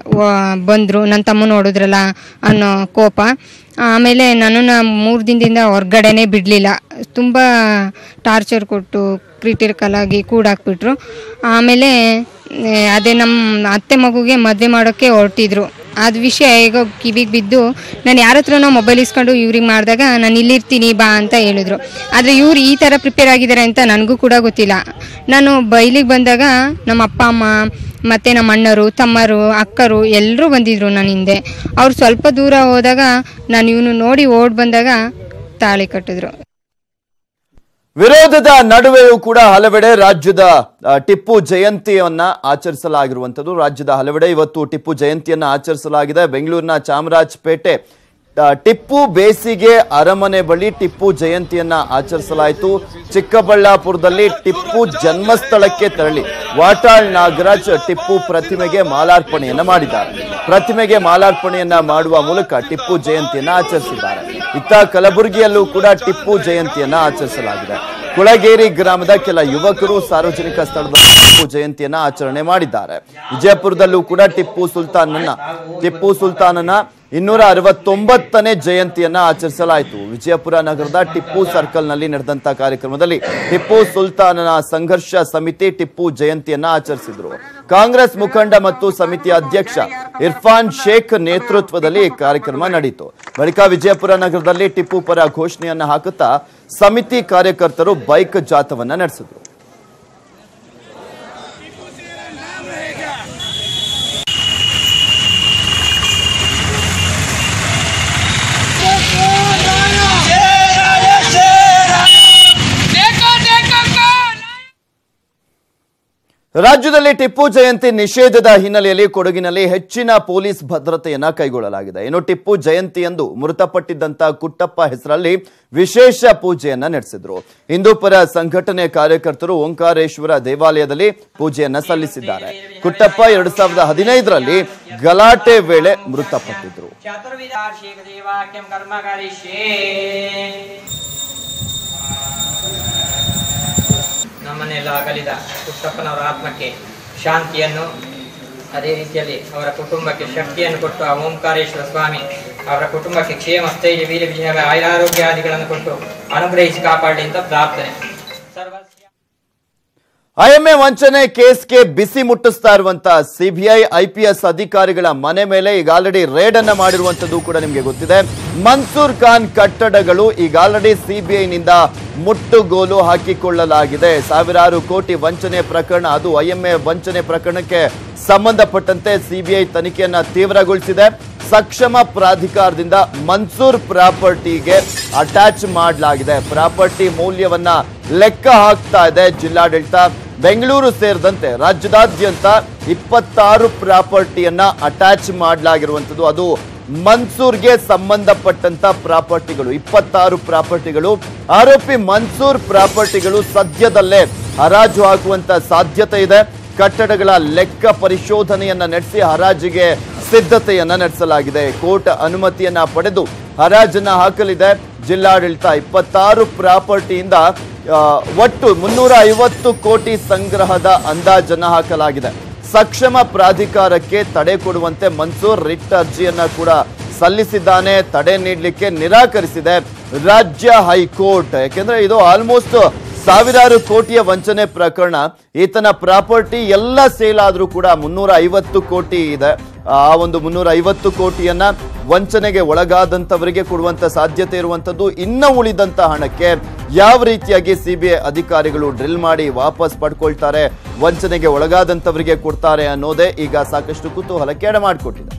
ಬಂದರು ನನ್ನ ತಮ್ಮನ ಹೊಡೆದ್ರಲ್ಲ ಅನ್ನೋ ಕೋಪ ಆಮೇಲೆ ನನ್ನನ್ನು ಮೂರು ದಿನದಿಂದ ಹೊರ್ಗಡೆನೇ ಬಿಡಲಿಲ್ಲ ತುಂಬ ಟಾರ್ಚರ್ ಕೊಟ್ಟು ಕ್ರಿಟಿಕಲ್ ಆಗಿ ಕೂಡಾಕ್ಬಿಟ್ರು ಆಮೇಲೆ ಆ, ಅದೇ ನಮ್ಮ ಅತ್ತೆ ಮಗುಗೆ ಮದುವೆ ಮಾಡೋಕ್ಕೆ ಹೊರಟಿದ್ರು ಅದು ವಿಷಯ ಹೇಗೋ ಕಿವಿಗೆ ಬಿದ್ದು ನಾನು ಯಾರ ಹತ್ರನೋ ಮೊಬೈಲ್ ಇಸ್ಕೊಂಡು ಇವ್ರಿಗೆ ಮಾಡಿದಾಗ ನಾನು ಇಲ್ಲಿರ್ತೀನಿ ಬಾ ಅಂತ ಹೇಳಿದ್ರು ಆದರೆ ಇವ್ರು ಈ ಥರ ಪ್ರಿಪೇರ್ ಆಗಿದ್ದಾರೆ ಅಂತ ನನಗೂ ಕೂಡ ಗೊತ್ತಿಲ್ಲ ನಾನು ಬೈಲಿಗೆ ಬಂದಾಗ ನಮ್ಮ ಅಪ್ಪ ಅಮ್ಮ ಮತ್ತು ನಮ್ಮ ಅಣ್ಣರು ತಮ್ಮರು ಅಕ್ಕರು ಎಲ್ಲರೂ ಬಂದಿದ್ರು ನನ್ನ ಹಿಂದೆ ಅವ್ರು ಸ್ವಲ್ಪ ದೂರ ಹೋದಾಗ ನಾನು ಇವನು ನೋಡಿ ಓಡ್ ಬಂದಾಗ ತಾಳಿ ಕಟ್ಟಿದ್ರು ವಿರೋಧದ ನಡುವೆಯೂ ಕೂಡ ಹಲವೆಡೆ ರಾಜ್ಯದ ಆ, ಟಿಪ್ಪು ಜಯಂತಿಯನ್ನ ಆಚರಿಸಲಾಗಿರುವಂಥದ್ದು ರಾಜ್ಯದ ಹಲವೆಡೆ ಇವತ್ತು ಟಿಪ್ಪು ಜಯಂತಿಯನ್ನ ಆಚರಿಸಲಾಗಿದೆ ಬೆಂಗಳೂರಿನ ಚಾಮರಾಜಪೇಟೆ ಆ, ಟಿಪ್ಪು ಬೇಸಿಗೆ ಅರಮನೆ ಬಳಿ ಟಿಪ್ಪು ಜಯಂತಿಯನ್ನ ಆಚರಿಸಲಾಯಿತು ಚಿಕ್ಕಬಳ್ಳಾಪುರದಲ್ಲಿ ಟಿಪ್ಪು ಜನ್ಮಸ್ಥಳಕ್ಕೆ ತೆರಳಿ ವಾಟಾಳ್ ನಾಗರಾಜ್ ಟಿಪ್ಪು ಪ್ರತಿಮೆಗೆ ಮಾಲಾರ್ಪಣೆಯನ್ನ ಮಾಡಿದ್ದಾರೆ ಪ್ರತಿಮೆಗೆ ಮಾಲಾರ್ಪಣೆಯನ್ನ ಮಾಡುವ ಮೂಲಕ ಟಿಪ್ಪು ಜಯಂತಿಯನ್ನ ಆಚರಿಸಿದ್ದಾರೆ ಇತ್ತ ಕಲಬುರಗಿಯಲ್ಲೂ ಕೂಡ ಟಿಪ್ಪು ಜಯಂತಿಯನ್ನ ಆಚರಿಸಲಾಗಿದೆ ಕುಳಗೇರಿ ಗ್ರಾಮದ ಕೆಲ ಯುವಕರು ಸಾರ್ವಜನಿಕ ಸ್ಥಳದಲ್ಲಿ ಟಿಪ್ಪು ಜಯಂತಿಯನ್ನ ಆಚರಣೆ ಮಾಡಿದ್ದಾರೆ ವಿಜಯಪುರದಲ್ಲೂ ಕೂಡ ಟಿಪ್ಪು ಸುಲ್ತಾನನ್ನ ಟಿಪ್ಪು ಸುಲ್ತಾನನ ಇನ್ನೂರ ಅರವತ್ತೊಂಬತ್ತನೇ ಜಯಂತಿಯನ್ನ ಆಚರಿಸಲಾಯಿತು ವಿಜಯಪುರ ನಗರದ ಟಿಪ್ಪು ಸರ್ಕಲ್ ನಲ್ಲಿ ನಡೆದಂತ ಕಾರ್ಯಕ್ರಮದಲ್ಲಿ ಟಿಪ್ಪು ಸುಲ್ತಾನನ ಸಂಘರ್ಷ ಸಮಿತಿ ಟಿಪ್ಪು ಜಯಂತಿಯನ್ನ ಆಚರಿಸಿದ್ರು ಕಾಂಗ್ರೆಸ್ ಮುಖಂಡ ಮತ್ತು ಸಮಿತಿಯ ಅಧ್ಯಕ್ಷ ಇರ್ಫಾನ್ ಶೇಖ್ ನೇತೃತ್ವದಲ್ಲಿ ಈ ಕಾರ್ಯಕ್ರಮ ನಡೆಯಿತು ಬಳಿಕ ವಿಜಯಪುರ ನಗರದಲ್ಲಿ ಟಿಪ್ಪು ಪರ ಘೋಷಣೆಯನ್ನ ಹಾಕುತ್ತಾ ಸಮಿತಿ ಕಾರ್ಯಕರ್ತರು ಬೈಕ್ ಜಾಥವನ್ನ ನಡೆಸಿದ್ರು ರಾಜ್ಯದಲ್ಲಿ ಟಿಪ್ಪು ಜಯಂತಿ ನಿಷೇಧದ ಹಿನ್ನೆಲೆಯಲ್ಲಿ ಕೊಡಗಿನಲ್ಲಿ ಹೆಚ್ಚಿನ ಪೊಲೀಸ್ ಭದ್ರತೆಯನ್ನ ಕೈಗೊಳ್ಳಲಾಗಿದೆ ಇನ್ನು ಟಿಪ್ಪು ಜಯಂತಿಯಂದು ಮೃತಪಟ್ಟಿದ್ದಂತ ಕುಟ್ಟಪ್ಪ ಹೆಸರಲ್ಲಿ ವಿಶೇಷ ಪೂಜೆಯನ್ನ ನಡೆಸಿದ್ರು ಹಿಂದೂಪರ ಸಂಘಟನೆ ಕಾರ್ಯಕರ್ತರು ಓಂಕಾರೇಶ್ವರ ದೇವಾಲಯದಲ್ಲಿ ಪೂಜೆಯನ್ನ ಸಲ್ಲಿಸಿದ್ದಾರೆ ಕುಟ್ಟಪ್ಪ ಎರಡ್ ಸಾವಿರದ ಹದಿನೈದರಲ್ಲಿ ಗಲಾಟೆ ವೇಳೆ ಮೃತಪಟ್ಟಿದ್ರು ಚತುರ್ವಿಧಾಶೀಕದೇವಾಕ್ಯಂ ಕರ್ಮ ಕರಿಷ್ಯೇ ನಮ್ಮನ್ನೆಲ್ಲ ಅಗಲಿದ ಪುಟ್ಟಪ್ಪನವರ ಆತ್ಮಕ್ಕೆ ಶಾಂತಿಯನ್ನು ಅದೇ ರೀತಿಯಲ್ಲಿ ಅವರ ಕುಟುಂಬಕ್ಕೆ ಶಕ್ತಿಯನ್ನು ಕೊಟ್ಟು ಆ ಓಂಕಾರೇಶ್ವರ ಸ್ವಾಮಿ ಅವರ ಕುಟುಂಬಕ್ಕೆ ಕ್ಷೇಮ ಸ್ಥೈರ್ಯ ವೀರ ವಿಜಯ ಆಯುರಾರೋಗ್ಯಾದಿಗಳನ್ನು ಕೊಟ್ಟು ಅನುಗ್ರಹಿಸಿ ಕಾಪಾಡಲಿ ಅಂತ ಪ್ರಾರ್ಥನೆ ಸರ್ವಸ್ಯ ಐಎಂಎ ವಂಚನೆ ಕೇಸ್ಗೆ ಬಿಸಿ ಮುಟ್ಟಿಸ್ತಾ ಇರುವಂತ ಸಿಬಿಐ ಐಪಿಎಸ್ ಅಧಿಕಾರಿಗಳ ಮನೆ ಮೇಲೆ ಈಗ ಆಲ್ರೆಡಿ ರೇಡ್ ಅನ್ನ ಮಾಡಿರುವಂತದ್ದು ಕೂಡ ನಿಮಗೆ ಗೊತ್ತಿದೆ ಮನ್ಸೂರ್ ಖಾನ್ ಕಟ್ಟಡಗಳು ಈಗ ಆಲ್ರೆಡಿ ಸಿಬಿಐನಿಂದ ಮುಟ್ಟುಗೋಲು ಹಾಕಿಕೊಳ್ಳಲಾಗಿದೆ ಸಾವಿರಾರು ಕೋಟಿ ವಂಚನೆ ಪ್ರಕರಣ ಅದು ಐಎಂಎ ವಂಚನೆ ಪ್ರಕರಣಕ್ಕೆ ಸಂಬಂಧಪಟ್ಟಂತೆ ಸಿಬಿಐ ತನಿಖೆಯನ್ನ ತೀವ್ರಗೊಳಿಸಿದೆ ಸಕ್ಷಮ ಪ್ರಾಧಿಕಾರದಿಂದ ಮನ್ಸೂರ್ ಪ್ರಾಪರ್ಟಿಗೆ ಅಟ್ಯಾಚ್ ಮಾಡಲಾಗಿದೆ ಪ್ರಾಪರ್ಟಿ ಮೌಲ್ಯವನ್ನ ಲೆಕ್ಕ ಹಾಕ್ತಾ ಇದೆ ಜಿಲ್ಲಾಡಳಿತ ಬೆಂಗಳೂರು ಸೇರಿದಂತೆ ರಾಜ್ಯದಾದ್ಯಂತ ಇಪ್ಪತ್ತಾರು ಪ್ರಾಪರ್ಟಿಯನ್ನ ಅಟ್ಯಾಚ್ ಮಾಡಲಾಗಿರುವಂಥದ್ದು ಅದು ಮನ್ಸೂರ್ಗೆ ಸಂಬಂಧಪಟ್ಟಂತ ಪ್ರಾಪರ್ಟಿಗಳು ಇಪ್ಪತ್ತಾರು ಪ್ರಾಪರ್ಟಿಗಳು ಆರೋಪಿ ಮನ್ಸೂರ್ ಪ್ರಾಪರ್ಟಿಗಳು ಸದ್ಯದಲ್ಲೇ ಹರಾಜು ಹಾಕುವಂತ ಸಾಧ್ಯತೆ ಇದೆ ಕಟ್ಟಡಗಳ ಲೆಕ್ಕ ಪರಿಶೋಧನೆಯನ್ನ ನಡೆಸಿ ಹರಾಜಿಗೆ ಸಿದ್ಧತೆಯನ್ನ ನಡೆಸಲಾಗಿದೆ ಕೋರ್ಟ್ ಅನುಮತಿಯನ್ನ ಪಡೆದು ಹರಾಜನ್ನ ಹಾಕಲಿದೆ ಜಿಲ್ಲಾಡಳಿತ ಇಪ್ಪತ್ತಾರು ಪ್ರಾಪರ್ಟಿಯಿಂದ ಆ, ಒಟ್ಟು ಮುನ್ನೂರ ಐವತ್ತು ಕೋಟಿ ಸಂಗ್ರಹದ ಅಂದಾಜನ್ನ ಹಾಕಲಾಗಿದೆ ಸಕ್ಷಮ ಪ್ರಾಧಿಕಾರಕ್ಕೆ ತಡೆ ಕೊಡುವಂತೆ ಮನ್ಸೂರ್ ರಿಟ್ ಅರ್ಜಿಯನ್ನ ಕೂಡ ಸಲ್ಲಿಸಿದ್ದಾನೆ ತಡೆ ನೀಡಲಿಕ್ಕೆ ನಿರಾಕರಿಸಿದೆ ರಾಜ್ಯ ಹೈಕೋರ್ಟ್ ಯಾಕೆಂದ್ರೆ ಇದು ಆಲ್ಮೋಸ್ಟ್ ಸಾವಿರಾರು ಕೋಟಿಯ ವಂಚನೆ ಪ್ರಕರಣ ಈತನ ಪ್ರಾಪರ್ಟಿ ಎಲ್ಲ ಸೇಲ್ ಆದ್ರೂ ಕೂಡ ಮುನ್ನೂರ ಐವತ್ತು ಕೋಟಿ ಇದೆ ಆ ಒಂದು ಮುನ್ನೂರ ಐವತ್ತು ಕೋಟಿಯನ್ನ ವಂಚನೆಗೆ ಒಳಗಾದಂತವರಿಗೆ ಕೊಡುವಂತ ಸಾಧ್ಯತೆ ಇರುವಂತದ್ದು ಇನ್ನ ಉಳಿದಂತ ಹಣಕ್ಕೆ ಯಾವ ರೀತಿಯಾಗಿ ಸಿಬಿಐ ಅಧಿಕಾರಿಗಳು ಡ್ರಿಲ್ ಮಾಡಿ ವಾಪಸ್ ಪಡ್ಕೊಳ್ತಾರೆ ವಂಚನೆಗೆ ಒಳಗಾದಂತವರಿಗೆ ಕೊಡ್ತಾರೆ ಅನ್ನೋದೇ ಈಗ ಸಾಕಷ್ಟು ಕುತೂಹಲಕ್ಕೆ ಎಡೆ ಮಾಡಿಕೊಟ್ಟಿದೆ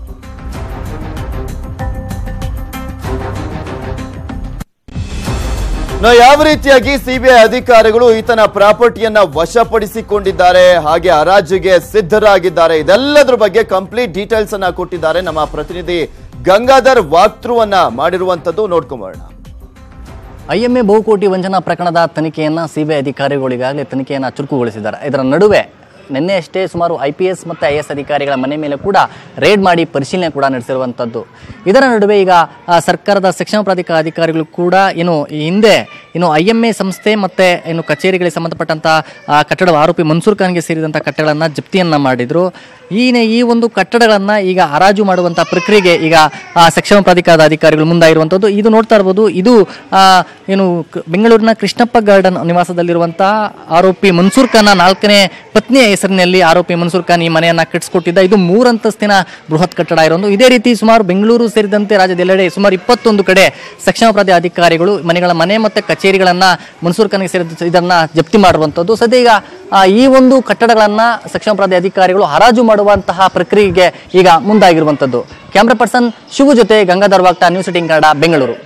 ನಾವು ಯಾವ ರೀತಿಯಾಗಿ ಸಿಬಿಐ ಅಧಿಕಾರಿಗಳು ಈತನ ಪ್ರಾಪರ್ಟಿಯನ್ನ ವಶಪಡಿಸಿಕೊಂಡಿದ್ದಾರೆ ಹಾಗೆ ಹರಾಜಿಗೆ ಸಿದ್ಧರಾಗಿದ್ದಾರೆ ಇದೆಲ್ಲದ್ರ ಬಗ್ಗೆ ಕಂಪ್ಲೀಟ್ ಡೀಟೇಲ್ಸ್ ಅನ್ನ ಕೊಟ್ಟಿದ್ದಾರೆ ನಮ್ಮ ಪ್ರತಿನಿಧಿ ಗಂಗಾಧರ್ ವಾಕ್ತೃವನ್ನ ಮಾಡಿರುವಂತದ್ದು ನೋಡ್ಕೊಂಬರೋಣ ಐಎಂಎ ಬಹುಕೋಟಿ ವಂಚನಾ ಪ್ರಕರಣದ ತನಿಖೆಯನ್ನು ಸಿಬಿಐ ಅಧಿಕಾರಿಗಳು ಈಗಾಗಲೇ ತನಿಖೆಯನ್ನು ಚುರುಕುಗೊಳಿಸಿದ್ದಾರೆ ಇದರ ನಡುವೆ ನಿನ್ನೆ ಅಷ್ಟೇ ಸುಮಾರು ಐ ಪಿ ಎಸ್ ಮತ್ತು ಐ ಎಸ್ ಅಧಿಕಾರಿಗಳ ಮನೆ ಮೇಲೆ ಕೂಡ ರೇಡ್ ಮಾಡಿ ಪರಿಶೀಲನೆ ಕೂಡ ನಡೆಸಿರುವಂಥದ್ದು ಇದರ ನಡುವೆ ಈಗ ಆ, ಸರ್ಕಾರದ ಶಿಕ್ಷಣ ಪ್ರಾಧಿಕಾರ ಅಧಿಕಾರಿಗಳು ಕೂಡ ಏನು ಈ ಹಿಂದೆ ಇನ್ನು ಐ ಎಮ್ ಎ ಸಂಸ್ಥೆ ಮತ್ತು ಇನ್ನು ಕಚೇರಿಗಳಿಗೆ ಸಂಬಂಧಪಟ್ಟಂಥ ಆ, ಕಟ್ಟಡ ಆರೋಪಿ ಮನ್ಸೂರ್ ಖಾನ್ಗೆ ಸೇರಿದಂಥ ಕಟ್ಟಡಗಳನ್ನು ಜಪ್ತಿಯನ್ನು ಮಾಡಿದರು ಈ ಈ ಒಂದು ಕಟ್ಟಡಗಳನ್ನು ಈಗ ಹರಾಜು ಮಾಡುವಂಥ ಪ್ರಕ್ರಿಯೆಗೆ ಈಗ ಆ, ಸಕ್ಷಮ ಪ್ರಾಧಿಕಾರದ ಅಧಿಕಾರಿಗಳು ಮುಂದಾಗಿರುವಂಥದ್ದು ಇದು ನೋಡ್ತಾ ಇರ್ಬೋದು ಇದು ಆ, ಏನು ಕ- ಬೆಂಗಳೂರಿನ ಕೃಷ್ಣಪ್ಪ ಗಾರ್ಡನ್ ನಿವಾಸದಲ್ಲಿರುವಂಥ ಆರೋಪಿ ಮನ್ಸೂರ್ ಖಾನ್ನ ನಾಲ್ಕನೇ ಪತ್ನಿಯ ಹೆಸರಿನಲ್ಲಿ ಆರೋಪಿ ಮನ್ಸೂರ್ ಖಾನ್ ಈ ಮನೆಯನ್ನು ಕಟ್ಟಿಸ್ಕೊಟ್ಟಿದ್ದ ಇದು ಮೂರಂತಸ್ತಿನ ಬೃಹತ್ ಕಟ್ಟಡ ಇರೋದು ಇದೇ ರೀತಿ ಸುಮಾರು ಬೆಂಗಳೂರು ಸೇರಿದಂತೆ ರಾಜ್ಯದೆಲ್ಲೆಡೆ ಸುಮಾರು ಇಪ್ಪತ್ತೊಂದು ಕಡೆ ಸಕ್ಷಮ ಪ್ರಾಧಿ ಅಧಿಕಾರಿಗಳು ಮನೆಗಳ ಮನೆ ಮತ್ತು ಕಚೇರಿಗಳನ್ನು ಮನ್ಸೂರ್ ಖಾನ್ಗೆ ಸೇರಿದ ಇದನ್ನ ಜಪ್ತಿ ಮಾಡುವಂಥದ್ದು ಸದ್ಯ ಈಗ ಆ, ಈ ಒಂದು ಕಟ್ಟಡಗಳನ್ನು ಸಕ್ಷಮ ಪ್ರಾಧಿ ಅಧಿಕಾರಿಗಳು ಹರಾಜು ಮಾಡುವಂತಹ ಪ್ರಕ್ರಿಯೆಗೆ ಈಗ ಮುಂದಾಗಿರುವಂಥದ್ದು ಕ್ಯಾಮ್ರಾ ಪರ್ಸನ್ ಶಿವು ಜೊತೆ ಗಂಗಾಧರ್ ವಾಗ್ತಾ ನ್ಯೂಸ್ ಏಟೀನ್ ಕನ್ನಡ ಬೆಂಗಳೂರು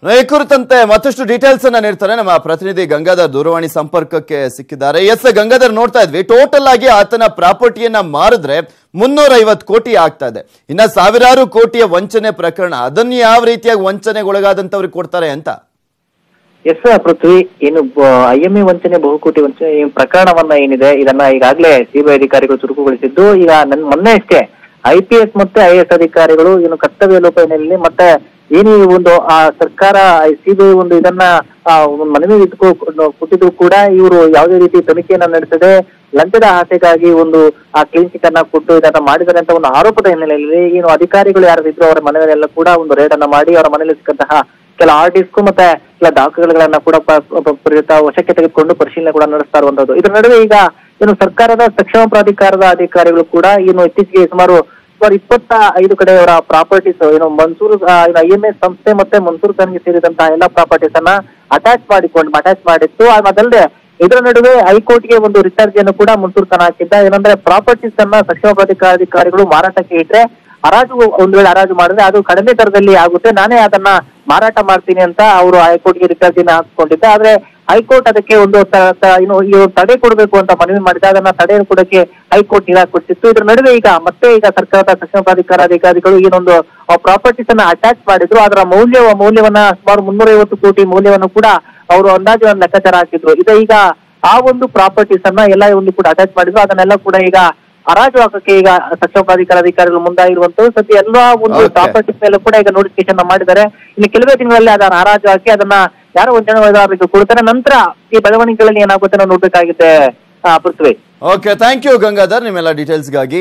ಈ ಕುರಿತಂತೆ ಮತ್ತಷ್ಟು ಡೀಟೇಲ್ಸ್ ಅನ್ನ ನೀಡ್ತಾರೆ ನಮ್ಮ ಪ್ರತಿನಿಧಿ ಗಂಗಾಧರ್ ದೂರವಾಣಿ ಸಂಪರ್ಕಕ್ಕೆ ಸಿಕ್ಕಿದ್ದಾರೆ ಎಸ್ ಗಂಗಾಧರ್ ನೋಡ್ತಾ ಇದ್ವಿ ಟೋಟಲ್ ಆಗಿ ಆತನ ಪ್ರಾಪರ್ಟಿಯನ್ನ ಮಾರಿದ್ರೆ ಮುನ್ನೂರ ಐವತ್ತು ಕೋಟಿ ಆಗ್ತಾ ಇದೆ ಇನ್ನ ಸಾವಿರಾರು ಕೋಟಿಯ ವಂಚನೆ ಪ್ರಕರಣ ಅದನ್ನ ಯಾವ ರೀತಿಯಾಗಿ ವಂಚನೆಗೊಳಗಾದಂತವ್ರಿಗೆ ಕೊಡ್ತಾರೆ ಅಂತ ಎಸ್ ಪೃಥ್ವಿ ಏನು ಐ ಎಂ ಎ ವಂಚನೆ ಬಹುಕೋಟಿ ವಂಚನೆ ಈ ಪ್ರಕರಣವನ್ನ ಏನಿದೆ ಇದನ್ನ ಈಗಾಗಲೇ ಸಿಬಿಐ ಅಧಿಕಾರಿಗಳು ಚುರುಕುಗೊಳಿಸಿದ್ದು ಈಗ ನನ್ ಮೊನ್ನೆ ಅಷ್ಟೇ ಐ ಪಿ ಎಸ್ ಮತ್ತೆ ಐ ಎಸ್ ಅಧಿಕಾರಿಗಳು ಏನು ಕರ್ತವ್ಯ ಲೋಪ ಹಿನ್ನೆಲೆಯಲ್ಲಿ ಮತ್ತೆ ಏನು ಈ ಒಂದು ಆ ಸರ್ಕಾರ ಸಿಬಿಐ ಒಂದು ಇದನ್ನ ಆ, ಒಂದು ಮನವಿ ಇಟ್ಕೊ ಕೊಟ್ಟಿದ್ರು ಕೂಡ ಇವರು ಯಾವುದೇ ರೀತಿ ತನಿಖೆಯನ್ನ ನಡೆಸದೆ ಲಂಚದ ಆಸೆಗಾಗಿ ಒಂದು ಆ ಕ್ಲೀನ್ ಚಿಟ್ ಅನ್ನ ಕೊಟ್ಟು ಇದನ್ನ ಮಾಡಿದ್ದಾರೆ ಅಂತ ಒಂದು ಆರೋಪದ ಹಿನ್ನೆಲೆಯಲ್ಲಿ ಏನು ಅಧಿಕಾರಿಗಳು ಯಾರು ಇದ್ರು ಅವರ ಮನೆಯಲ್ಲೆಲ್ಲ ಕೂಡ ಒಂದು ರೇಡ್ ಅನ್ನ ಮಾಡಿ ಅವರ ಮನೆಯಲ್ಲಿ ಸಿಕ್ಕಂತಹ ಕೆಲ ಆರ್ ಡಿಸ್ಕು ಮತ್ತೆ ಕೆಲ ದಾಖಲೆಗಳನ್ನ ಕೂಡ ಪ- ಪ- ಪ್ರೇರಿತ ವಶಕ್ಕೆ ತೆಗೆದುಕೊಂಡು ಪರಿಶೀಲನೆ ಕೂಡ ನಡೆಸ್ತಾ ಇರುವಂತದ್ದು ಇದರ ನಡುವೆ ಈಗ ಏನು ಸರ್ಕಾರದ ಸಕ್ಷಮ ಪ್ರಾಧಿಕಾರದ ಅಧಿಕಾರಿಗಳು ಕೂಡ ಏನು ಇತ್ತೀಚೆಗೆ ಸುಮಾರು ಸುಮಾರು ಇಪ್ಪತ್ತ ಐದು ಕಡೆ ಅವರ ಪ್ರಾಪರ್ಟೀಸ್ ಏನು ಮನ್ಸೂರ್ ಐ ಎಂ ಎಸ್ ಸಂಸ್ಥೆ ಮತ್ತೆ ಮನ್ಸೂರ್ ಖಾನ್ಗೆ ಸೇರಿದಂತಹ ಎಲ್ಲಾ ಪ್ರಾಪರ್ಟೀಸ್ ಅನ್ನ ಅಟ್ಯಾಚ್ ಮಾಡಿಕೊಂಡು ಅಟ್ಯಾಚ್ ಮಾಡಿತ್ತು ಆ- ಅದಲ್ಲದೆ ಇದರ ನಡುವೆ ಹೈಕೋರ್ಟ್ಗೆ ಒಂದು ರಿಚಾರ್ಜ್ ಅನ್ನು ಕೂಡ ಮನ್ಸೂರ್ ಖಾನ್ ಹಾಕಿದ್ದ ಏನಂದ್ರೆ ಪ್ರಾಪರ್ಟೀಸ್ ಅನ್ನ ಸಕ್ಷಮ ಪ್ರಾಧಿಕಾರಾಧಿಕಾರಿಗಳು ಮಾರಾಟಕ್ಕೆ ಇಟ್ರೆ ಹರಾಜು ಒಂದು ವೇಳೆ ಹರಾಜು ಮಾಡಿದ್ರೆ ಅದು ಕಡಿಮೆ ದರದಲ್ಲಿ ಆಗುತ್ತೆ ನಾನೇ ಅದನ್ನ ಮಾರಾಟ ಮಾಡ್ತೀನಿ ಅಂತ ಅವರು ಹೈಕೋರ್ಟ್ಗೆ ರಿಚಾರ್ಜ್ ಹಾಕಿಕೊಂಡಿದ್ದೆ ಆದ್ರೆ ಹೈಕೋರ್ಟ್ ಅದಕ್ಕೆ ಒಂದು ತ- ತ- ಏನು ಈ ಒಂದು ತಡೆ ಕೊಡಬೇಕು ಅಂತ ಮನವಿ ಮಾಡಿದ ಅದನ್ನ ತಡೆ ಕೊಡಕ್ಕೆ ಹೈಕೋರ್ಟ್ ನಿರಾಕರಿಸಿತ್ತು ಇದ್ರ ನಡುವೆ ಈಗ ಮತ್ತೆ ಈಗ ಸರ್ಕಾರದ ಸಕ್ಷಮ ಪ್ರಾಧಿಕಾರ ಅಧಿಕಾರಿಗಳು ಏನೊಂದು ಪ್ರಾಪರ್ಟೀಸ್ ಅನ್ನ ಅಟ್ಯಾಚ್ ಮಾಡಿದ್ರು ಅದರ ಮೌಲ್ಯ ಮೌಲ್ಯವನ್ನ ಸುಮಾರು ಮುನ್ನೂರ ಐವತ್ತು ಕೋಟಿ ಮೌಲ್ಯವನ್ನು ಕೂಡ ಅವರು ಅಂದಾಜು ಒಂದು ಲೆಕ್ಕಾಚಾರ ಹಾಕಿದ್ರು ಇದು ಈಗ ಆ ಒಂದು ಪ್ರಾಪರ್ಟೀಸ್ ಅನ್ನ ಎಲ್ಲ ಒಂದು ಕೂಡ ಅಟ್ಯಾಚ್ ಮಾಡಿದ್ರು ಅದನ್ನೆಲ್ಲ ಕೂಡ ಈಗ ಹರಾಜು ಹಾಕಕ್ಕೆ ಈಗ ಸಕ್ಷಮ ಪ್ರಾಧಿಕಾರ ಅಧಿಕಾರಿಗಳು ಮುಂದಾಗಿರುವಂತದ್ದು ಸದ್ಯ ಎಲ್ಲಾ ಒಂದು Okay. ಪ್ರಾಪರ್ಟೀಸ್ ಮೇಲೆ ಕೂಡ ಈಗ ನೋಟಿಫಿಕೇಶನ್ ಮಾಡಿದ್ದಾರೆ ಇನ್ನು ಕೆಲವೇ ದಿನಗಳಲ್ಲಿ ಅದನ್ನ ಹರಾಜು ಹಾಕಿ ಅದನ್ನ ಯಾರೋ ವಂಚನೆದಾರರಿಗೆ ಕೊಡ್ತಾರೆ ನಂತರ ಈ ಬೆಳವಣಿಗೆಗಳಲ್ಲಿ ಏನಾಗುತ್ತೆ ನಾವು ನೋಡ್ಬೇಕಾಗಿದೆ ಆ, Prithvi okay thank you Gangadhar ನಿಮ್ಮೆಲ್ಲ ಡೀಟೇಲ್ಸ್ಗಾಗಿ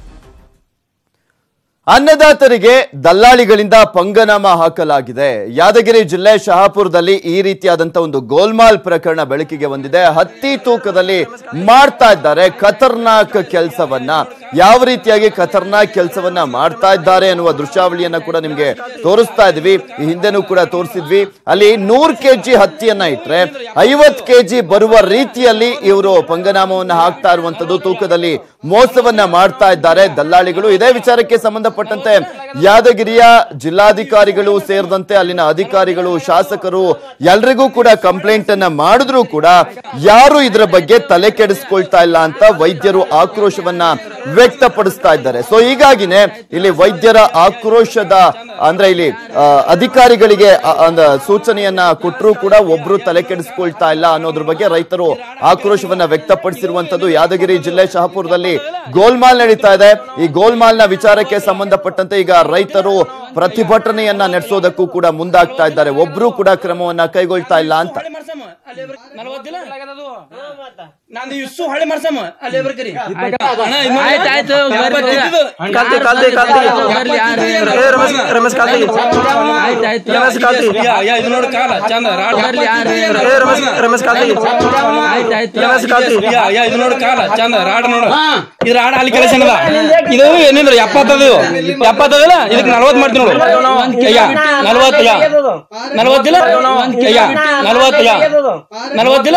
ಅನ್ನದಾತರಿಗೆ ದಲ್ಲಾಳಿಗಳಿಂದ ಪಂಗನಾಮ ಹಾಕಲಾಗಿದೆ ಯಾದಗಿರಿ ಜಿಲ್ಲೆ ಶಹಾಪುರದಲ್ಲಿ ಈ ರೀತಿಯಾದಂತ ಒಂದು ಗೋಲ್ಮಾಲ್ ಪ್ರಕರಣ ಬೆಳಕಿಗೆ ಬಂದಿದೆ ಹತ್ತಿ ತೂಕದಲ್ಲಿ ಮಾಡ್ತಾ ಇದ್ದಾರೆ ಖತರ್ನಾಕ್ ಕೆಲಸವನ್ನ ಯಾವ ರೀತಿಯಾಗಿ ಖತರ್ನಾಕ್ ಕೆಲಸವನ್ನ ಮಾಡ್ತಾ ಇದ್ದಾರೆ ಅನ್ನುವ ದೃಶ್ಯಾವಳಿಯನ್ನ ಕೂಡ ನಿಮ್ಗೆ ತೋರಿಸ್ತಾ ಇದೀವಿ ಈ ಹಿಂದೆನೂ ಕೂಡ ತೋರಿಸಿದ್ವಿ ಅಲ್ಲಿ ನೂರ್ ಕೆಜಿ ಹತ್ತಿಯನ್ನ ಇಟ್ರೆ ಐವತ್ ಕೆಜಿ ಬರುವ ರೀತಿಯಲ್ಲಿ ಇವರು ಪಂಗನಾಮವನ್ನ ಹಾಕ್ತಾ ಇರುವಂತದ್ದು ತೂಕದಲ್ಲಿ ಮೋಸವನ್ನ ಮಾಡ್ತಾ ಇದ್ದಾರೆ ದಲ್ಲಾಳಿಗಳು ಇದೇ ವಿಚಾರಕ್ಕೆ ಸಂಬಂಧಪಟ್ಟಂತೆ ಯಾದಗಿರಿಯ ಜಿಲ್ಲಾಧಿಕಾರಿಗಳು ಸೇರಿದಂತೆ ಅಲ್ಲಿನ ಅಧಿಕಾರಿಗಳು ಶಾಸಕರು ಎಲ್ರಿಗೂ ಕೂಡ ಕಂಪ್ಲೇಂಟ್ ಅನ್ನ ಮಾಡಿದ್ರು ಕೂಡ ಯಾರು ಇದರ ಬಗ್ಗೆ ತಲೆ ಕೆಡಿಸ್ಕೊಳ್ತಾ ಇಲ್ಲ ಅಂತ ವೈದ್ಯರು ಆಕ್ರೋಶವನ್ನ ವ್ಯಕ್ತಪಡಿಸ್ತಾ ಇದ್ದಾರೆ ಸೊ ಹೀಗಾಗಿನೇ ಇಲ್ಲಿ ವೈದ್ಯರ ಆಕ್ರೋಶದ ಅಂದ್ರೆ ಇಲ್ಲಿ ಆ, ಅಧಿಕಾರಿಗಳಿಗೆ ಆ, ಅಂದ ಸೂಚನೆಯನ್ನ ಕೊಟ್ಟರು ಕೂಡ ಒಬ್ರು ತಲೆ ಕೆಡಿಸ್ಕೊಳ್ತಾ ಇಲ್ಲ ಅನ್ನೋದ್ರ ಬಗ್ಗೆ ರೈತರು ಆಕ್ರೋಶವನ್ನ ವ್ಯಕ್ತಪಡಿಸಿರುವಂತದ್ದು ಯಾದಗಿರಿ ಜಿಲ್ಲೆ ಶಹಪುರದಲ್ಲಿ ಗೋಲ್ಮಾಲ್ ನಡೀತಾ ಇದೆ ಈ ಗೋಲ್ಮಾಲ್ನ ವಿಚಾರಕ್ಕೆ ಸಂಬಂಧಪಟ್ಟಂತೆ ಈಗ ರೈತರು ಪ್ರತಿಭಟನೆಯನ್ನ ನಡೆಸೋದಕ್ಕೂ ಕೂಡ ಮುಂದಾಗ್ತಾ ಇದ್ದಾರೆ ಒಬ್ರು ಕೂಡ ಕ್ರಮವನ್ನ ಕೈಗೊಳ್ತಾ ಇಲ್ಲ ಅಂತ ನಂದು ಇಷ್ಟು ಹಳೆ ಮಾಡ್ಸಮ್ಮ ಅಲ್ಲಿ ಬರ್ಕರಿ ಆಯ್ತಾಯ್ತು, ಬರ್ರಿ. ಕಾಲ್ತಿ ಕಾಲ್ತಿ ಕಾಲ್ತಿ ಏ, ರಮೇಶ್ ರಮೇಶ್ ಕಾಲ್ತಿ ರಮೇಶ್ ಕಾಲ್ತಿ ಯಾ ಇದು ನೋಡಿ ಕಾಲ ಚಂದ ರಾಡ್ ಬರ್ಲಿ ಯಾರು? ಏ ರಮೇಶ್ ರಮೇಶ್ ಕಾಲ್ತಿ ರಮೇಶ್ ಕಾಲ್ತಿ ಯಾ ಯಾ ಇದು ನೋಡಿ ಕಾಲ ಚಂದ ರಾಡ್ ನೋಡು ಇದು ರಾಡ್ ಅಲ್ಲಿ ಕೆಲಸ ಏನದ ಇದು ಏನಿದ್ರು ಎಪ್ಪತ್ತದು ಎಪ್ಪತ್ತದಲ್ಲ ಇದಕ್ಕೆ ನಲ್ವತ್ತು ಮಾಡ್ತೀನಿ ನೋಡು ಯಾ ನಲ್ವತ್ತು ಯಾ ನಲ್ವತ್ತಿಲ್ಲ ಯಾ ನಲ್ವತ್ತು ಯಾ ನಲ್ವತ್ತಿಲ್ಲ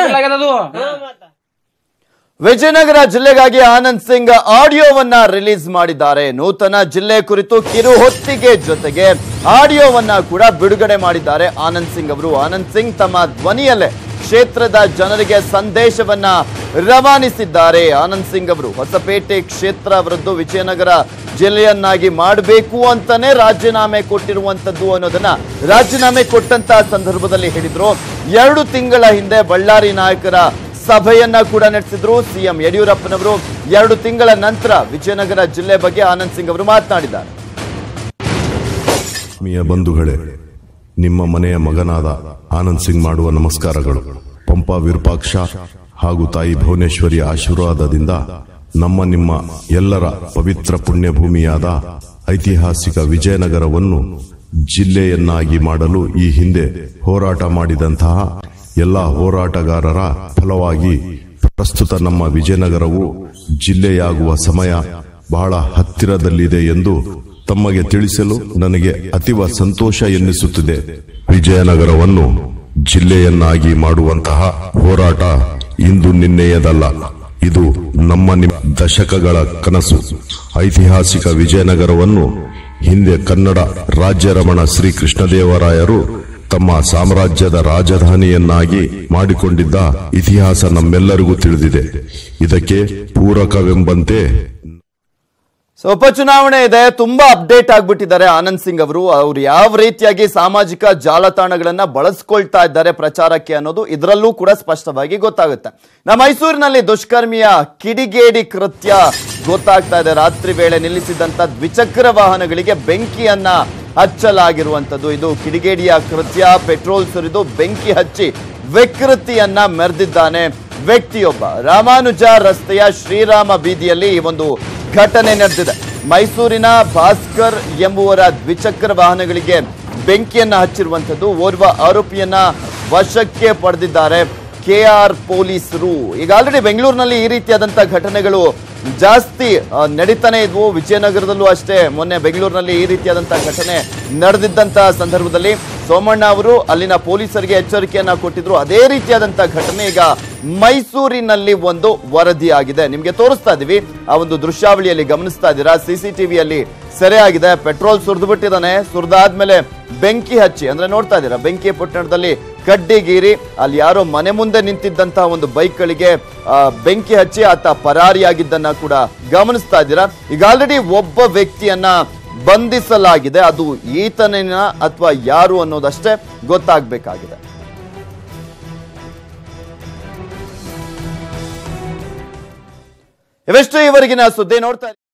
ವಿಜಯನಗರ ಜಿಲ್ಲೆಗಾಗಿ ಆನಂದ್ ಸಿಂಗ್ ಆಡಿಯೋವನ್ನ ರಿಲೀಸ್ ಮಾಡಿದ್ದಾರೆ ನೂತನ ಜಿಲ್ಲೆ ಕುರಿತು ಕಿರು ಹೊತ್ತಿಗೆ ಜೊತೆಗೆ ಆಡಿಯೋವನ್ನ ಕೂಡ ಬಿಡುಗಡೆ ಮಾಡಿದ್ದಾರೆ ಆನಂದ್ ಸಿಂಗ್ ಅವರು ಆನಂದ್ ಸಿಂಗ್ ತಮ್ಮ ಧ್ವನಿಯಲ್ಲೇ ಕ್ಷೇತ್ರದ ಜನರಿಗೆ ಸಂದೇಶವನ್ನ ರವಾನಿಸಿದ್ದಾರೆ ಆನಂದ್ ಸಿಂಗ್ ಅವರು ಹೊಸಪೇಟೆ ಕ್ಷೇತ್ರ ಅವರದ್ದು ವಿಜಯನಗರ ಜಿಲ್ಲೆಯನ್ನಾಗಿ ಮಾಡಬೇಕು ಅಂತಾನೆ ರಾಜೀನಾಮೆ ಕೊಟ್ಟಿರುವಂತದ್ದು ಅನ್ನೋದನ್ನ ರಾಜೀನಾಮೆ ಕೊಟ್ಟಂತ ಸಂದರ್ಭದಲ್ಲಿ ಹೇಳಿದ್ರು ಎರಡು ತಿಂಗಳ ಹಿಂದೆ ಬಳ್ಳಾರಿ ನಾಯಕರ ಸಭೆಯನ್ನ ಕೂಡ ನಡೆಸಿದ್ರು ಸಿಎಂ ಯಡಿಯೂರಪ್ಪನವರು ಎರಡು ತಿಂಗಳ ನಂತರ ವಿಜಯನಗರ ಜಿಲ್ಲೆ ಬಗ್ಗೆ ಆನಂದ್ ಸಿಂಗ್ ಅವರು ಮಾತನಾಡಿದ್ದಾರೆ ಆತ್ಮೀಯ ಬಂಧುಗಳೇ ನಿಮ್ಮ ಮನೆಯ ಮಗನಾದ ಆನಂದ್ ಸಿಂಗ್ ಮಾಡುವ ನಮಸ್ಕಾರಗಳು ಪಂಪ ವಿರೂಪಾಕ್ಷ ಹಾಗೂ ತಾಯಿ ಭುವನೇಶ್ವರಿಯ ಆಶೀರ್ವಾದದಿಂದ ನಮ್ಮ ನಿಮ್ಮ ಎಲ್ಲರ ಪವಿತ್ರ ಪುಣ್ಯಭೂಮಿಯಾದ ಐತಿಹಾಸಿಕ ವಿಜಯನಗರವನ್ನು ಜಿಲ್ಲೆಯನ್ನಾಗಿ ಮಾಡಲು ಈ ಹಿಂದೆ ಹೋರಾಟ ಮಾಡಿದಂತಹ ಎಲ್ಲ ಹೋರಾಟಗಾರರ ಫಲವಾಗಿ ಪ್ರಸ್ತುತ ನಮ್ಮ ವಿಜಯನಗರವು ಜಿಲ್ಲೆಯಾಗುವ ಸಮಯ ಬಹಳ ಹತ್ತಿರದಲ್ಲಿದೆ ಎಂದು ತಮಗೆ ತಿಳಿಸಲು ನನಗೆ ಅತಿವ ಸಂತೋಷ ಎನ್ನಿಸುತ್ತಿದೆ ವಿಜಯನಗರವನ್ನು ಜಿಲ್ಲೆಯನ್ನಾಗಿ ಮಾಡುವಂತಹ ಹೋರಾಟ ಇಂದು ನಿನ್ನೆಯದಲ್ಲ ಇದು ನಮ್ಮ ನಿಮ್ಮ ದಶಕಗಳ ಕನಸು ಐತಿಹಾಸಿಕ ವಿಜಯನಗರವನ್ನು ಹಿಂದೆ ಕನ್ನಡ ರಾಜ್ಯ ರಮಣ ಶ್ರೀ ಕೃಷ್ಣದೇವರಾಯರು ತಮ್ಮ ಸಾಮ್ರಾಜ್ಯದ ರಾಜಧಾನಿಯನ್ನಾಗಿ ಮಾಡಿಕೊಂಡಿದ್ದ ಇತಿಹಾಸ ನಮ್ಮೆಲ್ಲರಿಗೂ ತಿಳಿದಿದೆ ಇದಕ್ಕೆ ಪೂರಕವೆಂಬಂತೆ ಸೊ ಉಪಚುನಾವಣೆ ಇದೆ ತುಂಬಾ ಅಪ್ಡೇಟ್ ಆಗ್ಬಿಟ್ಟಿದ್ದಾರೆ ಆನಂದ್ ಸಿಂಗ್ ಅವರು ಅವ್ರು ಯಾವ ರೀತಿಯಾಗಿ ಸಾಮಾಜಿಕ ಜಾಲತಾಣಗಳನ್ನ ಬಳಸ್ಕೊಳ್ತಾ ಇದ್ದಾರೆ ಪ್ರಚಾರಕ್ಕೆ ಅನ್ನೋದು ಇದರಲ್ಲೂ ಕೂಡ ಸ್ಪಷ್ಟವಾಗಿ ಗೊತ್ತಾಗುತ್ತೆ ನಮ್ಮ ಮೈಸೂರಿನಲ್ಲಿ ದುಷ್ಕರ್ಮಿಯ ಕಿಡಿಗೇಡಿ ಕೃತ್ಯ ಗೊತ್ತಾಗ್ತಾ ಇದೆ ರಾತ್ರಿ ವೇಳೆ ನಿಲ್ಲಿಸಿದಂತ ದ್ವಿಚಕ್ರ ವಾಹನಗಳಿಗೆ ಬೆಂಕಿಯನ್ನ ಹಚ್ಚಲಾಗಿರುವಂತದ್ದು ಇದು ಕಿಡಿಗೇಡಿಯ ಕೃತ್ಯ ಪೆಟ್ರೋಲ್ ಸುರಿದು ಬೆಂಕಿ ಹಚ್ಚಿ ವಿಕೃತಿಯನ್ನ ಮೆರೆದಿದ್ದಾನೆ ವ್ಯಕ್ತಿಯೊಬ್ಬ ರಾಮಾನುಜ ರಸ್ತೆಯ ಶ್ರೀರಾಮ ಬೀದಿಯಲ್ಲಿ ಈ ಒಂದು ಘಟನೆ ನಡೆದಿದೆ ಮೈಸೂರಿನ ಭಾಸ್ಕರ್ ಎಂಬುವರ ದ್ವಿಚಕ್ರ ವಾಹನಗಳಿಗೆ ಬೆಂಕಿಯನ್ನ ಹಚ್ಚಿರುವಂತದ್ದು ಓರ್ವ ಆರೋಪಿಯನ್ನ ವಶಕ್ಕೆ ಪಡೆದಿದ್ದಾರೆ ಕೆಆರ್ ಪೊಲೀಸರು ಈಗ ಆಲ್ರೆಡಿ ಬೆಂಗಳೂರಿನಲ್ಲಿ ಈ ರೀತಿಯಾದಂತ ಘಟನೆಗಳು ಜಾಸ್ತಿ ಆ, ನಡೀತಾನೆ ಇದ್ವು ವಿಜಯನಗರದಲ್ಲೂ ಅಷ್ಟೇ ಮೊನ್ನೆ ಬೆಂಗಳೂರಿನಲ್ಲಿ ಈ ರೀತಿಯಾದಂತಹ ಘಟನೆ ನಡೆದಿದ್ದಂತ ಸಂದರ್ಭದಲ್ಲಿ ಸೋಮಣ್ಣ ಅವರು ಅಲ್ಲಿನ ಪೊಲೀಸರಿಗೆ ಎಚ್ಚರಿಕೆಯನ್ನ ಕೊಟ್ಟಿದ್ರು ಅದೇ ರೀತಿಯಾದಂತಹ ಘಟನೆ ಈಗ ಮೈಸೂರಿನಲ್ಲಿ ಒಂದು ವರದಿಯಾಗಿದೆ ನಿಮ್ಗೆ ತೋರಿಸ್ತಾ ಇದೀವಿ ಆ ಒಂದು ದೃಶ್ಯಾವಳಿಯಲ್ಲಿ ಗಮನಿಸ್ತಾ ಇದ್ದೀರಾ ಸಿಸಿಟಿವಿಯಲ್ಲಿ ಸೆರೆಯಾಗಿದೆ ಪೆಟ್ರೋಲ್ ಸುರಿದು ಬಿಟ್ಟಿದ್ದಾನೆ ಸುರಿದಾದ್ಮೇಲೆ ಬೆಂಕಿ ಹಚ್ಚಿ ಅಂದ್ರೆ ನೋಡ್ತಾ ಇದ್ದೀರಾ ಬೆಂಕಿ ಪಟ್ಟಣದಲ್ಲಿ ಕಡ್ಡಿಗೀರಿ ಅಲ್ಲಿ ಯಾರೋ ಮನೆ ಮುಂದೆ ನಿಂತಿದ್ದಂತಹ ಒಂದು ಬೈಕ್ಗಳಿಗೆ ಆ, ಬೆಂಕಿ ಹಚ್ಚಿ ಆತ ಪರಾರಿಯಾಗಿದ್ದನ್ನ ಕೂಡ ಗಮನಿಸ್ತಾ ಇದ್ದೀರಾ ಈಗ ಆಲ್ರೆಡಿ ಒಬ್ಬ ವ್ಯಕ್ತಿಯನ್ನ ಬಂಧಿಸಲಾಗಿದೆ ಅದು ಈತನೇನ ಅಥವಾ ಯಾರು ಅನ್ನೋದಷ್ಟೇ ಗೊತ್ತಾಗಬೇಕಾಗಿದೆ ಇವೆಷ್ಟು ಇವರೆಗಿನ ಸುದ್ದಿ ನೋಡ್ತಾ